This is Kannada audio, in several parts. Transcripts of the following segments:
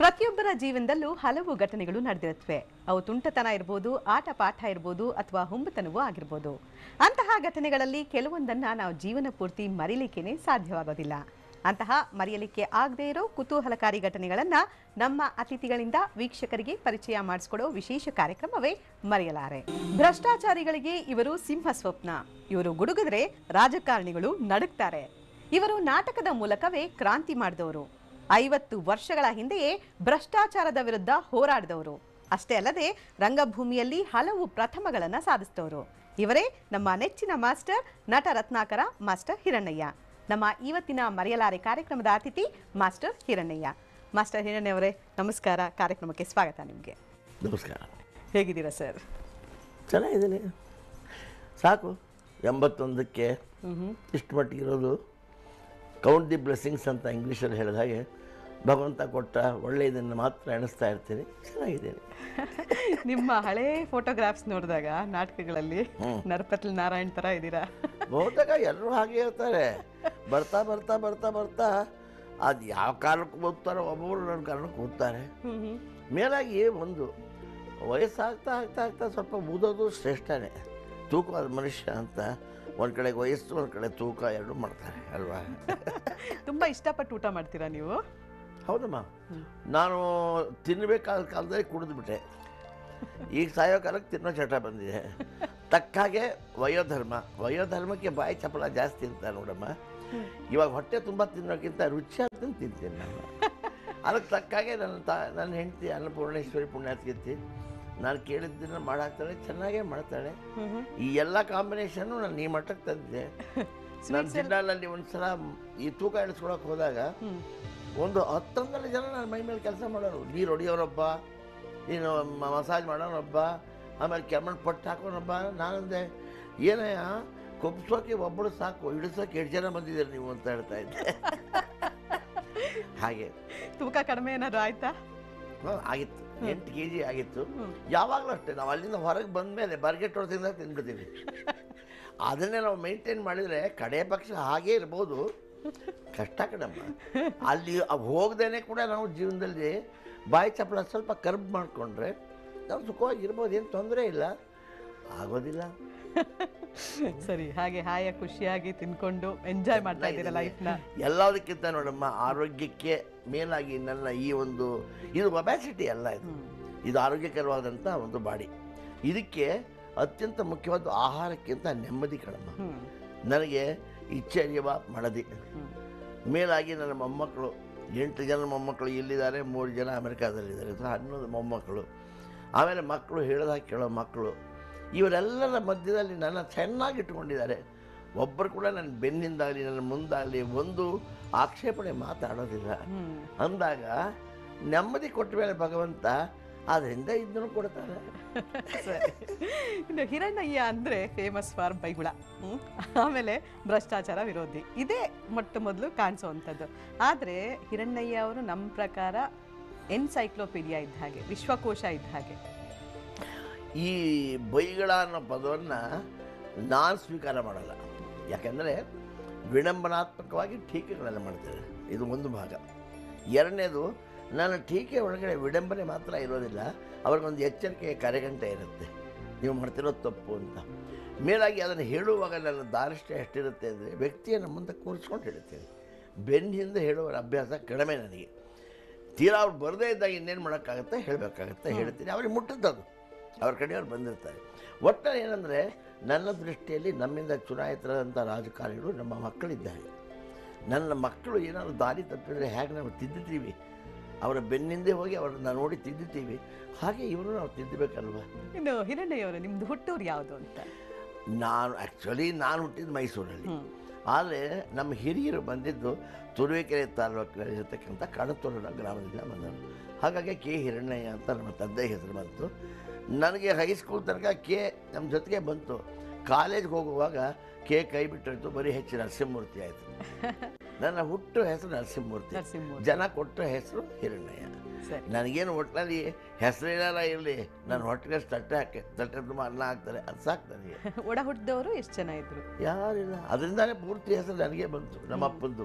ಪ್ರತಿಯೊಬ್ಬರ ಜೀವನದಲ್ಲೂ ಹಲವು ಘಟನೆಗಳು ನಡೆದಿರುತ್ತವೆ ಅವು ತುಂಟತನ ಇರ್ಬೋದು ಆಟ ಪಾಠ ಇರ್ಬೋದು ಅಥವಾ ಹುಂಬತನವೂ ಆಗಿರ್ಬೋದು ಅಂತಹ ಘಟನೆಗಳಲ್ಲಿ ಕೆಲವೊಂದನ್ನ ನಾವು ಜೀವನ ಪೂರ್ತಿ ಮರಿಲಿಕ್ಕೇನೆ ಸಾಧ್ಯವಾಗೋದಿಲ್ಲ ಅಂತಹ ಮರೆಯಲಿಕ್ಕೆ ಆಗದೇ ಇರೋ ಕುತೂಹಲಕಾರಿ ಘಟನೆಗಳನ್ನ ನಮ್ಮ ಅತಿಥಿಗಳಿಂದ ವೀಕ್ಷಕರಿಗೆ ಪರಿಚಯ ಮಾಡಿಸ್ಕೊಡೋ ವಿಶೇಷ ಕಾರ್ಯಕ್ರಮವೇ ಮರೆಯಲಾರೆ ಭ್ರಷ್ಟಾಚಾರಿಗಳಿಗೆ ಇವರು ಸಿಂಹ ಸ್ವಪ್ನ ಇವರು ಗುಡುಗಿದ್ರೆ ರಾಜಕಾರಣಿಗಳು ನಡುಗ್ತಾರೆ ಇವರು ನಾಟಕದ ಮೂಲಕವೇ ಕ್ರಾಂತಿ ಮಾಡಿದವರು ಐವತ್ತು ವರ್ಷಗಳ ಹಿಂದೆಯೇ ಭ್ರಷ್ಟಾಚಾರದ ವಿರುದ್ಧ ಹೋರಾಡಿದವರು ಅಷ್ಟೇ ಅಲ್ಲದೆ ರಂಗಭೂಮಿಯಲ್ಲಿ ಹಲವು ಪ್ರಥಮಗಳನ್ನು ಸಾಧಿಸಿದವರು ಇವರೇ ನಮ್ಮ ನೆಚ್ಚಿನ ಮಾಸ್ಟರ್ ನಟ ರತ್ನಾಕರ ಮಾಸ್ಟರ್ ಹಿರಣ್ಣಯ್ಯ ನಮ್ಮ ಇವತ್ತಿನ ಮರೆಯಲಾರೆ ಕಾರ್ಯಕ್ರಮದ ಅತಿಥಿ ಮಾಸ್ಟರ್ ಹಿರಣ್ಣಯ್ಯ ಮಾಸ್ಟರ್ ಹಿರಣ್ಯ ಅವರೇ ನಮಸ್ಕಾರ ಕಾರ್ಯಕ್ರಮಕ್ಕೆ ಸ್ವಾಗತ ನಿಮಗೆ ನಮಸ್ಕಾರ ಹೇಗಿದ್ದೀರಾ ಸರ್ ಚೆನ್ನಾಗಿದ್ದೀನಿ ಸಾಕು ಎಂಬತ್ತೊಂದಕ್ಕೆ ಇಷ್ಟು ಮಟ್ಟಿಗೆ ಇರೋದು ಕೌಂಟ್ ದಿ ಬ್ಲೆಸ್ಸಿಂಗ್ಸ್ ಅಂತ ಇಂಗ್ಲೀಷಲ್ಲಿ ಹೇಳಿದ ಹಾಗೆ ಭಗವಂತ ಕೊಟ್ಟ ಒಳ್ಳೆಯದನ್ನು ಮಾತ್ರ ಎಣಿಸ್ತಾ ಇರ್ತೀನಿ ಚೆನ್ನಾಗಿದ್ದೀನಿ ನಿಮ್ಮ ಹಳೇ ಫೋಟೋಗ್ರಾಫ್ಸ್ ನೋಡಿದಾಗ ನಾಟಕಗಳಲ್ಲಿ ನರಪತ್ಲ ನಾರಾಯಣ್ ತರ ಇದ್ದೀರಾ ಬಹುತೇಕ ಎಲ್ಲರೂ ಹಾಗೆ ಇರ್ತಾರೆ ಬರ್ತಾ ಬರ್ತಾ ಬರ್ತಾ ಬರ್ತಾ ಅದು ಯಾವ ಕಾರಣಕ್ಕೆ ಓದ್ತಾರೋ ಒಬ್ಬೊಬ್ರು ನನ್ನ ಕಾರಣಕ್ಕೆ ಓದ್ತಾರೆ ಮೇಲಾಗಿ ಒಂದು ವಯಸ್ಸಾಗ್ತಾ ಆಗ್ತಾ ಆಗ್ತಾ ಸ್ವಲ್ಪ ಊದೋದು ಶ್ರೇಷ್ಠನೇ ತೂಕವಾದ ಮನುಷ್ಯ ಅಂತ ಒಂದು ಕಡೆಗೆ ವಯಸ್ಸು ಒಂದು ಕಡೆ ತೂಕ ಎರಡು ಮಾಡ್ತಾರೆ ಅಲ್ವಾ ತುಂಬಾ ಇಷ್ಟಪಟ್ಟು ಊಟ ಮಾಡ್ತೀರಾ ನೀವು ಹೌದಮ್ಮ ನಾನು ತಿನ್ನಬೇಕಾದ ಕಾಲದಲ್ಲಿ ಕುಡಿದ್ಬಿಟ್ಟೆ ಈಗ ಸಾಯೋ ಕಾಲಕ್ಕೆ ತಿನ್ನೋ ಚಟ ಬಂದಿದೆ ತಕ್ಕ ಹಾಗೆ ವಯೋಧರ್ಮ ವಯೋಧರ್ಮಕ್ಕೆ ಬಾಯಿ ಚಪಲ ಜಾಸ್ತಿ ಇರ್ತಾರೆ ನೋಡಮ್ಮ ಇವಾಗ ಹೊಟ್ಟೆ ತುಂಬ ತಿನ್ನೋಕ್ಕಿಂತ ರುಚಿಯಾದ ತಿಂತೀನಿ ನಾನು ಅದಕ್ಕೆ ತಕ್ಕ ಹಾಗೆ ನನ್ನ ತಾ ನನ್ನ ಹೆಂಡತಿ ಅನ್ನಪೂರ್ಣೇಶ್ವರಿ ಪುಣ್ಯಾತ್ಗಿತ್ತಿ ನಾನು ಕೇಳಿದ್ದನ್ನು ಮಾಡಾಕ್ತಾಳೆ ಚೆನ್ನಾಗೇ ಮಾಡ್ತಾಳೆ ಈ ಎಲ್ಲ ಕಾಂಬಿನೇಷನ್ನು ನಾನು ಈ ಮಟ್ಟಕ್ಕೆ ತಂದಿದ್ದೆ ನಾನು ಜಿಂಡಾಲಲ್ಲಿ ಒಂದ್ಸಲ ಈ ತೂಕ ಇಳಿಸ್ಕೊಳಕ್ಕೆ ಹೋದಾಗ ಒಂದು ಹತ್ತೊಂದರ ಜನ ನನ್ನ ಮೈ ಮೇಲೆ ಕೆಲಸ ಮಾಡೋರು ನೀರು ಹೊಡಿಯೋರೊಬ್ಬ ನೀನು ಮ- ಮಸಾಜ್ ಮಾಡೋನೊಬ್ಬ ಆಮೇಲೆ ಕೆಮ್ಮಣ್ಣು ಪಟ್ಟು ಹಾಕೋನೊಬ್ಬ ನಾನಂದೆ ಏನಯ್ಯ ಕೊಬ್ಸೋಕೆ ಒಬ್ಬಳು ಸಾಕು ಇಳಿಸೋಕೆ ಎಷ್ಟು ಜನ ಬಂದಿದ್ದೀರಿ ನೀವು ಅಂತ ಹೇಳ್ತಾ ಇದ್ದೆ ಹಾಗೆ ತೂಕ ಕಡಿಮೆ ಏನಾದ್ರು ಆಯ್ತಾ ಹ್ಮ್, ಆಗಿತ್ತು ಎಂಟು ಕೆ ಜಿ ಆಗಿತ್ತು ಯಾವಾಗಲೂ ಅಷ್ಟೇ ನಾವು ಅಲ್ಲಿಂದ ಹೊರಗೆ ಬಂದ ಮೇಲೆ ಬರ್ಗೆಟ್ ಹೊಡೆದಿಂದ ತಿಂದ್ಬಿಡ್ತೀವಿ ಅದನ್ನೇ ನಾವು ಮೇಂಟೈನ್ ಮಾಡಿದರೆ ಕಡೆ ಪಕ್ಷ ಹಾಗೇ ಇರ್ಬೋದು ಕಷ್ಟ ಕಣಮ್ಮ ಅಲ್ಲಿ ಹೋಗ್ದೇನೆ ಕೂಡ ನಾವು ಜೀವನದಲ್ಲಿ ಬಾಯಿ ಚಪ್ಪಲ ಸ್ವಲ್ಪ ಕರ್ಬ್ ಮಾಡಿಕೊಂಡ್ರೆ ನಾವು ಸುಖವಾಗಿ ಇರ್ಬೋದು ಏನು ತೊಂದರೆ ಇಲ್ಲ ಆಗೋದಿಲ್ಲ ಸರಿ ಹಾಗೆ ಹಾಯ ಖುಷಿಯಾಗಿ ತಿನ್ಕೊಂಡು ಎಂಜಾಯ್ ಮಾಡ್ತಾ ಇದ್ದೀರಾ ಲೈಫ್ನ ಎಲ್ಲದಕ್ಕಿಂತ ನೋಡಮ್ಮ ಆರೋಗ್ಯಕ್ಕೆ ಮೇಲಾಗಿ ನನ್ನ ಈ ಒಂದು ಇದು ಒಬ್ಯಾಸಿಟಿ ಅಲ್ಲ ಇದು ಇದು ಆರೋಗ್ಯಕರವಾದಂಥ ಒಂದು ಬಾಡಿ ಇದಕ್ಕೆ ಅತ್ಯಂತ ಮುಖ್ಯವಾದ ಆಹಾರಕ್ಕಿಂತ ನೆಮ್ಮದಿ ಕಣಮ್ಮ ಹ್ಮ್ ನನಗೆ ಇಚ್ಛೆ ಅರಿಯವ ಮಡದಿ ಮೇಲಾಗಿ ನನ್ನ ಮೊಮ್ಮಕ್ಕಳು ಎಂಟು ಜನ ಮೊಮ್ಮಕ್ಕಳು ಇಲ್ಲಿದ್ದಾರೆ ಮೂರು ಜನ ಅಮೆರಿಕಾದಲ್ಲಿದ್ದಾರೆ ಸೊ ಹನ್ನೊಂದು ಮೊಮ್ಮಕ್ಕಳು ಆಮೇಲೆ ಮಕ್ಕಳು ಹೇಳಿದಾಗ ಕೇಳೋ ಮಕ್ಕಳು ಇವರೆಲ್ಲರ ಮಧ್ಯದಲ್ಲಿ ನನ್ನ ಚೆನ್ನಾಗಿ ಇಟ್ಕೊಂಡಿದ್ದಾರೆ ಒಬ್ಬರು ಕೂಡ ನನ್ನ ಬೆನ್ನಿಂದಾಗಲಿ ನನ್ನ ಮುಂದಾಗಲಿ ಒಂದು ಆಕ್ಷೇಪಣೆ ಮಾತಾಡೋದಿಲ್ಲ ಹ್ಮ್ ಅಂದಾಗ ನೆಮ್ಮದಿ ಕೊಟ್ಟ ಮೇಲೆ ಭಗವಂತ ಅದರಿಂದ ಇದನ್ನು ಕೊಡ್ತಾನೆ ಸರಿ ಇನ್ನು ಹಿರಣ್ಣಯ್ಯ ಅಂದ್ರೆ ಫೇಮಸ್ ಫಾರ್ ಬೈಗುಳ ಹ್ಮ್? ಆಮೇಲೆ ಭ್ರಷ್ಟಾಚಾರ ವಿರೋಧಿ ಇದೇ ಮೊಟ್ಟ ಮೊದಲು ಕಾಣಿಸೋವಂಥದ್ದು ಆದರೆ ಹಿರಣ್ಣಯ್ಯ ಅವರು ನಮ್ಮ ಪ್ರಕಾರ ಎನ್ಸೈಕ್ಲೋಪೀಡಿಯಾ ಇದ್ದ ಹಾಗೆ ವಿಶ್ವಕೋಶ ಇದ್ದ ಹಾಗೆ ಈ ಬೈಗಳ ಅನ್ನೋ ಪದವನ್ನು ನಾನು ಸ್ವೀಕಾರ ಮಾಡಲ್ಲ ಯಾಕೆಂದರೆ ವಿಡಂಬನಾತ್ಮಕವಾಗಿ ಟೀಕೆಗಳನ್ನು ಮಾಡ್ತೇನೆ ಇದು ಒಂದು ಭಾಗ ಎರಡನೇದು ನನ್ನ ಟೀಕೆ ಒಳಗಡೆ ವಿಡಂಬನೆ ಮಾತ್ರ ಇರೋದಿಲ್ಲ ಅವ್ರಿಗೊಂದು ಎಚ್ಚರಿಕೆಯ ಕರೆಗಂಟೆ ಇರುತ್ತೆ ನೀವು ಮಾಡ್ತಿರೋದು ತಪ್ಪು ಅಂತ ಮೇಲಾಗಿ ಅದನ್ನು ಹೇಳುವಾಗ ನನ್ನ ದಾರಿಷ್ಟ್ಯ ಎಷ್ಟಿರುತ್ತೆ ಅಂದರೆ ವ್ಯಕ್ತಿಯನ್ನು ಮುಂದೆ ಕೂರಿಸ್ಕೊಂಡು ಹೇಳ್ತೇನೆ ಬೆನ್ನ ಹಿಂದೆ ಹೇಳುವ ಅಭ್ಯಾಸ ಕಡಿಮೆ ನನಗೆ ತೀರಾ ಅವ್ರು ಬರದೇ ಇದ್ದಾಗ ಇನ್ನೇನು ಮಾಡೋಕ್ಕಾಗತ್ತೆ ಹೇಳಬೇಕಾಗತ್ತೆ ಹೇಳ್ತೀನಿ ಅವ್ರಿಗೆ ಮುಟ್ಟದ್ದದು ಅವ್ರ ಕಡೆಯವ್ರು ಬಂದಿರ್ತಾರೆ ಒಟ್ಟಾರೆ ಏನಂದರೆ ನನ್ನ ದೃಷ್ಟಿಯಲ್ಲಿ ನಮ್ಮಿಂದ ಚುನಾಯಿತರಾದಂಥ ರಾಜಕಾರಣಿಗಳು ನಮ್ಮ ಮಕ್ಕಳಿದ್ದಾರೆ ನನ್ನ ಮಕ್ಕಳು ಏನಾದ್ರು ದಾರಿ ತಪ್ಪಿದರೆ ಹೇಗೆ ನಾವು ತಿದ್ದುತ್ತೀವಿ ಅವರ ಬೆನ್ನಿಂದೆ ಹೋಗಿ ಅವ್ರನ್ನ ನೋಡಿ ತಿದ್ದುತ್ತೀವಿ ಹಾಗೆ ಇವರು ನಾವು ತಿದ್ದಬೇಕಲ್ವ ಇನ್ನು ಹಿರಣ್ಣಯ್ಯ ಅವರು ನಿಮ್ದು ಹುಟ್ಟೂರು ಯಾವುದು ಅಂತ ನಾನು ಆ್ಯಕ್ಚುಲಿ ನಾನು ಹುಟ್ಟಿದ್ದು ಮೈಸೂರಲ್ಲಿ ಆದರೆ ನಮ್ಮ ಹಿರಿಯರು ಬಂದಿದ್ದು ತುರುವೇಕೆರೆ ತಾಲೂಕಿನಲ್ಲಿರ್ತಕ್ಕಂಥ ಕಣತೂರಿನ ಗ್ರಾಮದಿಂದ ಬಂದರು ಹಾಗಾಗಿ ಕೆ ಹಿರಣ್ಣಯ್ಯ ಅಂತ ನಮ್ಮ ತಂದೆ ಹೆಸರು ಬಂತು ನನಗೆ ಹೈಸ್ಕೂಲ್ ತನಕ ಕೆ ನಮ್ಮ ಜೊತೆಗೆ ಬಂತು ಕಾಲೇಜ್ಗೆ ಹೋಗುವಾಗ ಕೆ ಕೈ ಬಿಟ್ಟೋಯ್ತು ಬರೀ ಹೆಚ್ಚು ನರಸಿಂಹಮೂರ್ತಿ ಆಯಿತು ನನ್ನ ಹುಟ್ಟು ಹೆಸರು ನರಸಿಂಹಮೂರ್ತಿ ನರಸಿಂಹಮೂರ್ತಿ. ಜನ ಕೊಟ್ಟ ಹೆಸರು ಹಿರಣ್ಣಯ್ಯ ಸರಿ ನನಗೇನು ಒಟ್ಟಿನಲ್ಲಿ ಹೆಸರೇನಾರ ಇರಲಿ ನಾನು ಹೊಟ್ಟೆಗೆ ತಟ್ಟೆ ಹಾಕಿ ತಟ್ಟೆ ತುಂಬ ಅನ್ನ ಹಾಕ್ತಾರೆ ಅದು ಸಾಕು ನನಗೆ ಒಡ ಹುಟ್ಟಿದವರು ಎಷ್ಟು ಜನ ಇದ್ರು ಯಾರಿಲ್ಲ ಅದರಿಂದಾನೇ ಪೂರ್ತಿ ಹೆಸರು ನನಗೆ ಬಂತು ನಮ್ಮ ಅಪ್ಪಂದು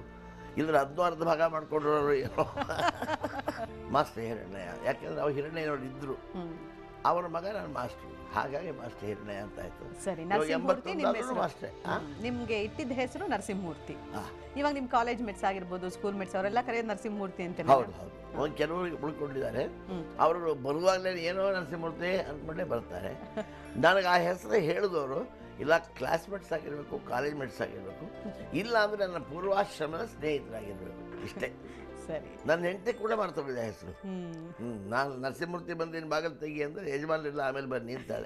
ಇಲ್ಲದ್ರೆ ಅದನ್ನೂ ಅರ್ಧ ಭಾಗ ಮಾಡ್ಕೊಂಡ್ರು ಏನೋ ಮಾಸ್ಟರ್ ಹಿರಣ್ಯ ಯಾಕೆಂದ್ರೆ ಅವ್ರು ಹಿರಣ್ಯ ನೋಡಿ ಇದ್ದರು ಹ್ಮ್ ಅವರ ಮಗ ನಾನು ಮಾಸ್ಟ್ರು ಹಾಗಾಗಿ ಮಾಸ್ಟರ್ ಹಿರಣ್ಯ ಅಂತ ಆಯ್ತು ಸರಿ ಇವಾಗ ನರಸಿಂಹಮೂರ್ತಿ ನಿಮ್ಮ ಎಂಬತ್ತೊಂದಾದ್ರೂ ಹೆಸರು ಅಷ್ಟೇ ಆ? ಹ್ಮ್. ನಿಮ್ಗೆ ಇಟ್ಟಿದ್ದ ಹೆಸರು ನರಸಿಂಹಮೂರ್ತಿ ಆ, ಇವಾಗ ನಿಮ್ ಕಾಲೇಜ್ ಮೆಟ್ಸ್ ಆಗಿರ್ಬೋದು ಸ್ಕೂಲ್ ಮೆಟ್ಸ್ ಅವರೆಲ್ಲ ಕರೆಯೋದು ನರಸಿಂಹಮೂರ್ತಿ ಅಂತ ಹೌದು ಹೌದು ಒಂದು ಕೆಲವರು ಉಳ್ಕೊಂಡಿದ್ದಾರೆ ಹ್ಮ್. ಅವರು ಬರುವಾಗಲೇ ಏನೋ ನರಸಿಂಹಮೂರ್ತಿ ಅಂದ್ಕೊಂಡೇ ಬರ್ತಾರೆ ನನಗೆ ಆ ಹೆಸರು ಹೇಳಿದವರು ಇಲ್ಲ ಕ್ಲಾಸ್ಮೇಟ್ಸ್ ಆಗಿರಬೇಕು ಕಾಲೇಜ್ ಮೇಟ್ಸ್ ಆಗಿರಬೇಕು ಇಲ್ಲ ಅಂದರೆ ನನ್ನ ಪೂರ್ವಾಶ್ರಮದ ಸ್ನೇಹಿತರಾಗಿರಬೇಕು ಇಷ್ಟೇ ಸರಿ ನನ್ನ ಹೆಂಡತಿ ಕೂಡ ಮಾಡ್ಕೊಂಡಿದ್ದೆ ಹೆಸರು ಹ್ಮ್ ಹ್ಞೂ ನಾನು ನರಸಿಂಹಮೂರ್ತಿ ಬಂದಿನ ಬಾಗಲ್ ತೆಗಿ ಅಂದರೆ ಯಜಮಾನ್ರಿಲ್ಲ ಆಮೇಲೆ ಬನ್ನಿ ಅಂತಾಳೆ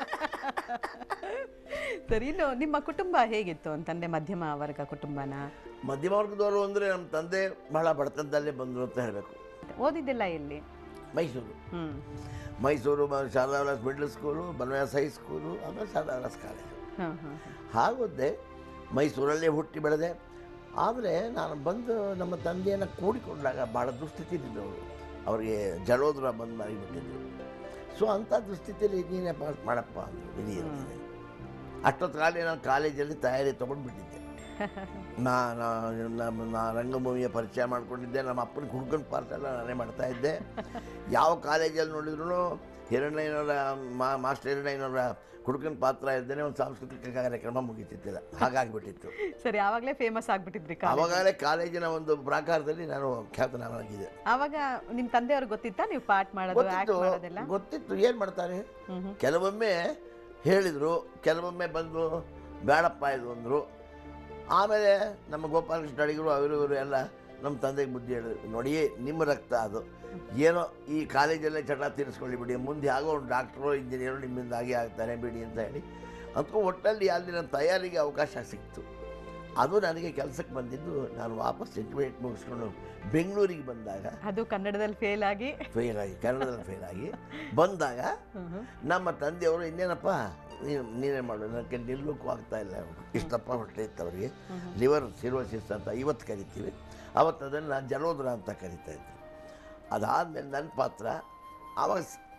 ಸರಿ ಇನ್ನು ನಿಮ್ಮ ಕುಟುಂಬ ಹೇಗಿತ್ತು ತಂದೆ ಮಧ್ಯಮ ವರ್ಗ ಕುಟುಂಬನ ಮಧ್ಯಮ ವರ್ಗದವರು ಅಂದರೆ ನಮ್ಮ ತಂದೆ ಬಹಳ ಬಡತನದಲ್ಲೇ ಬಂದರು ಅಂತ ಹೇಳಬೇಕು ಓದಿದ್ದೆಲ್ಲ ಎಲ್ಲಿ ಮೈಸೂರು ಹ್ಮ್ ಮೈಸೂರು ಮ- ಶಾರದಾ ವಿಲಾಸ್ ಮಿಡ್ಲ್ ಸ್ಕೂಲು ಬನವಾಸ್ ಹೈಸ್ಕೂಲು ಆಮೇಲೆ ಶಾರದಾ ವಿಲಾಸ್ ಕಾಲೇಜು ಹಾ ಹಾ ಹಾಗೋದೆ ಮೈಸೂರಲ್ಲೇ ಹುಟ್ಟಿ ಬೆಳೆದೆ ಆದರೆ ನಾನು ಬಂದು ನಮ್ಮ ತಂದೆಯನ್ನು ಕೂಡಿಕೊಂಡಾಗ ಭಾಳ ದುಸ್ಥಿತಿಲಿದ್ದವರು ಅವರಿಗೆ ಜಲೋದ್ರ ಬಂದು ಮಾಡಿಬಿಟ್ಟಿದ್ರು ಸೊ ಅಂಥ ದುಸ್ಥಿತಿಯಲ್ಲಿ ನೀನೇ ಪಾಸ್ ಮಾಡಪ್ಪ ಅಂದರು ವಿಧಿ ಇರ್ತದೆ ಅಷ್ಟೊತ್ತಿಗಾಗಲೇ ನಾನು ಕಾಲೇಜಲ್ಲಿ ತಯಾರಿ ತೊಗೊಂಡ್ಬಿಟ್ಟಿದ್ದೆ ನಾ ನಾ- ನಮ್ಮ ನಾ ರಂಗಭೂಮಿಯ ಪರಿಚಯ ಮಾಡ್ಕೊಂಡಿದ್ದೆ ನಮ್ಮ ಅಪ್ಪನ ಹುಡ್ಗನ ಪಾರ್ಟ್ ಎಲ್ಲ ನಾನೇ ಮಾಡ್ತಾ ಇದ್ದೆ ಯಾವ ಕಾಲೇಜಲ್ಲಿ ನೋಡಿದ್ರು ಹಿರಣ್ಣಯ್ಯನವರ ಮಾ ಮಾಸ್ಟರ್ ಹಿರಣ್ಣಯ್ಯನವರ ಹುಡುಗನ ಪಾತ್ರ ಇದ್ದೇನೆ ಒಂದು ಸಾಂಸ್ಕೃತಿಕ ಕಾರ್ಯಕ್ರಮ ಮುಗಿತಿದ್ದಿಲ್ಲ ಹಾಗಾಗಿಬಿಟ್ಟಿತ್ತು ಸರಿ ಆವಾಗಲೇ ಫೇಮಸ್ ಆಗ್ಬಿಟ್ಟಿದ್ರಿ ಕಾಲೇಜ್ ಆವಾಗಲೇ ಕಾಲೇಜಿನ ಒಂದು ಪ್ರಾಕಾರದಲ್ಲಿ ನಾನು ಖ್ಯಾತನಾಗಿದ್ದೆ ಆವಾಗ ನಿಮ್ ತಂದೆಯವ್ರಿಗೆ ಗೊತ್ತಿತ್ತಾ ನೀವು ಪಾಠ ಮಾಡೋದು ಆಕ್ಟ್ ಗೊತ್ತಿತ್ತು ಮಾಡೋದೆಲ್ಲ ಗೊತ್ತಿತ್ತು ಏನು ಮಾಡ್ತಾರೆ ಹ್ಮ್ ಹ್ಮ್ ಕೆಲವೊಮ್ಮೆ ಹೇಳಿದರು ಕೆಲವೊಮ್ಮೆ ಬಂದು ಬೇಡಪ್ಪ ಇದು ಅಂದರು ಆಮೇಲೆ ನಮ್ಮ ಗೋಪಾಲಕೃಷ್ಣ ಅಡಿಗರು ಅವರು ಇವರು ಎಲ್ಲ ನಮ್ಮ ತಂದೆಗೆ ಬುದ್ಧಿ ಹೇಳಿದ್ರು ನೋಡಿ ನಿಮ್ಮ ರಕ್ತ ಅದು ಏನೋ ಈ ಕಾಲೇಜಲ್ಲೇ ಚಟ ತೀರಿಸ್ಕೊಳ್ಳಿ ಬಿಡಿ ಮುಂದೆ ಆಗೋ ಒಂದು ಡಾಕ್ಟ್ರು ಇಂಜಿನಿಯರು ನಿಮ್ಮಿಂದ ಆಗಿ ಆಗ್ತಾನೆ ಬಿಡಿ ಅಂತ ಹೇಳಿ ಅದಕ್ಕೂ ಒಟ್ಟಲ್ಲಿ ಅಲ್ಲಿ ನನ್ನ ತಯಾರಿಗೆ ಅವಕಾಶ ಸಿಕ್ತು ಅದು ನನಗೆ ಕೆಲಸಕ್ಕೆ ಬಂದಿದ್ದು ನಾನು ವಾಪಸ್ ಇಂಟರ್ಮೀಡಿಯೇಟ್ ಮುಗಿಸ್ಕೊಂಡು ಬೆಂಗಳೂರಿಗೆ ಬಂದಾಗ ಅದು ಕನ್ನಡದಲ್ಲಿ ಫೇಲ್ ಆಗಿ ಫೇಲ್ ಆಗಿ ಕನ್ನಡದಲ್ಲಿ ಫೇಲ್ ಆಗಿ ಬಂದಾಗ ಹ್ಮ್ ಹ್ಮ್. ನಮ್ಮ ತಂದೆಯವರು ಇನ್ನೇನಪ್ಪ ನೀನು ನೀನೇ ಮಾಡು ನನಗೆ ನಿಲ್ಲಕ್ಕೂ ಆಗ್ತಾ ಇಲ್ಲ ಇಷ್ಟಪ್ಪ ಹೊಟ್ಟೆ ಇತ್ತು ಅವರಿಗೆ ಲಿವರ್ ಸಿರೋಸಿಸ್ ಅಂತ ಇವತ್ತು ಕರಿತೀವಿ ಅವತ್ತು ಅದನ್ನು ಜಲೋದ್ರ ಅಂತ ಕರಿತಾ ಇದ್ವಿ ಅದಾದಮೇಲೆ ನನ್ನ ಪಾತ್ರ ಆವಾಗ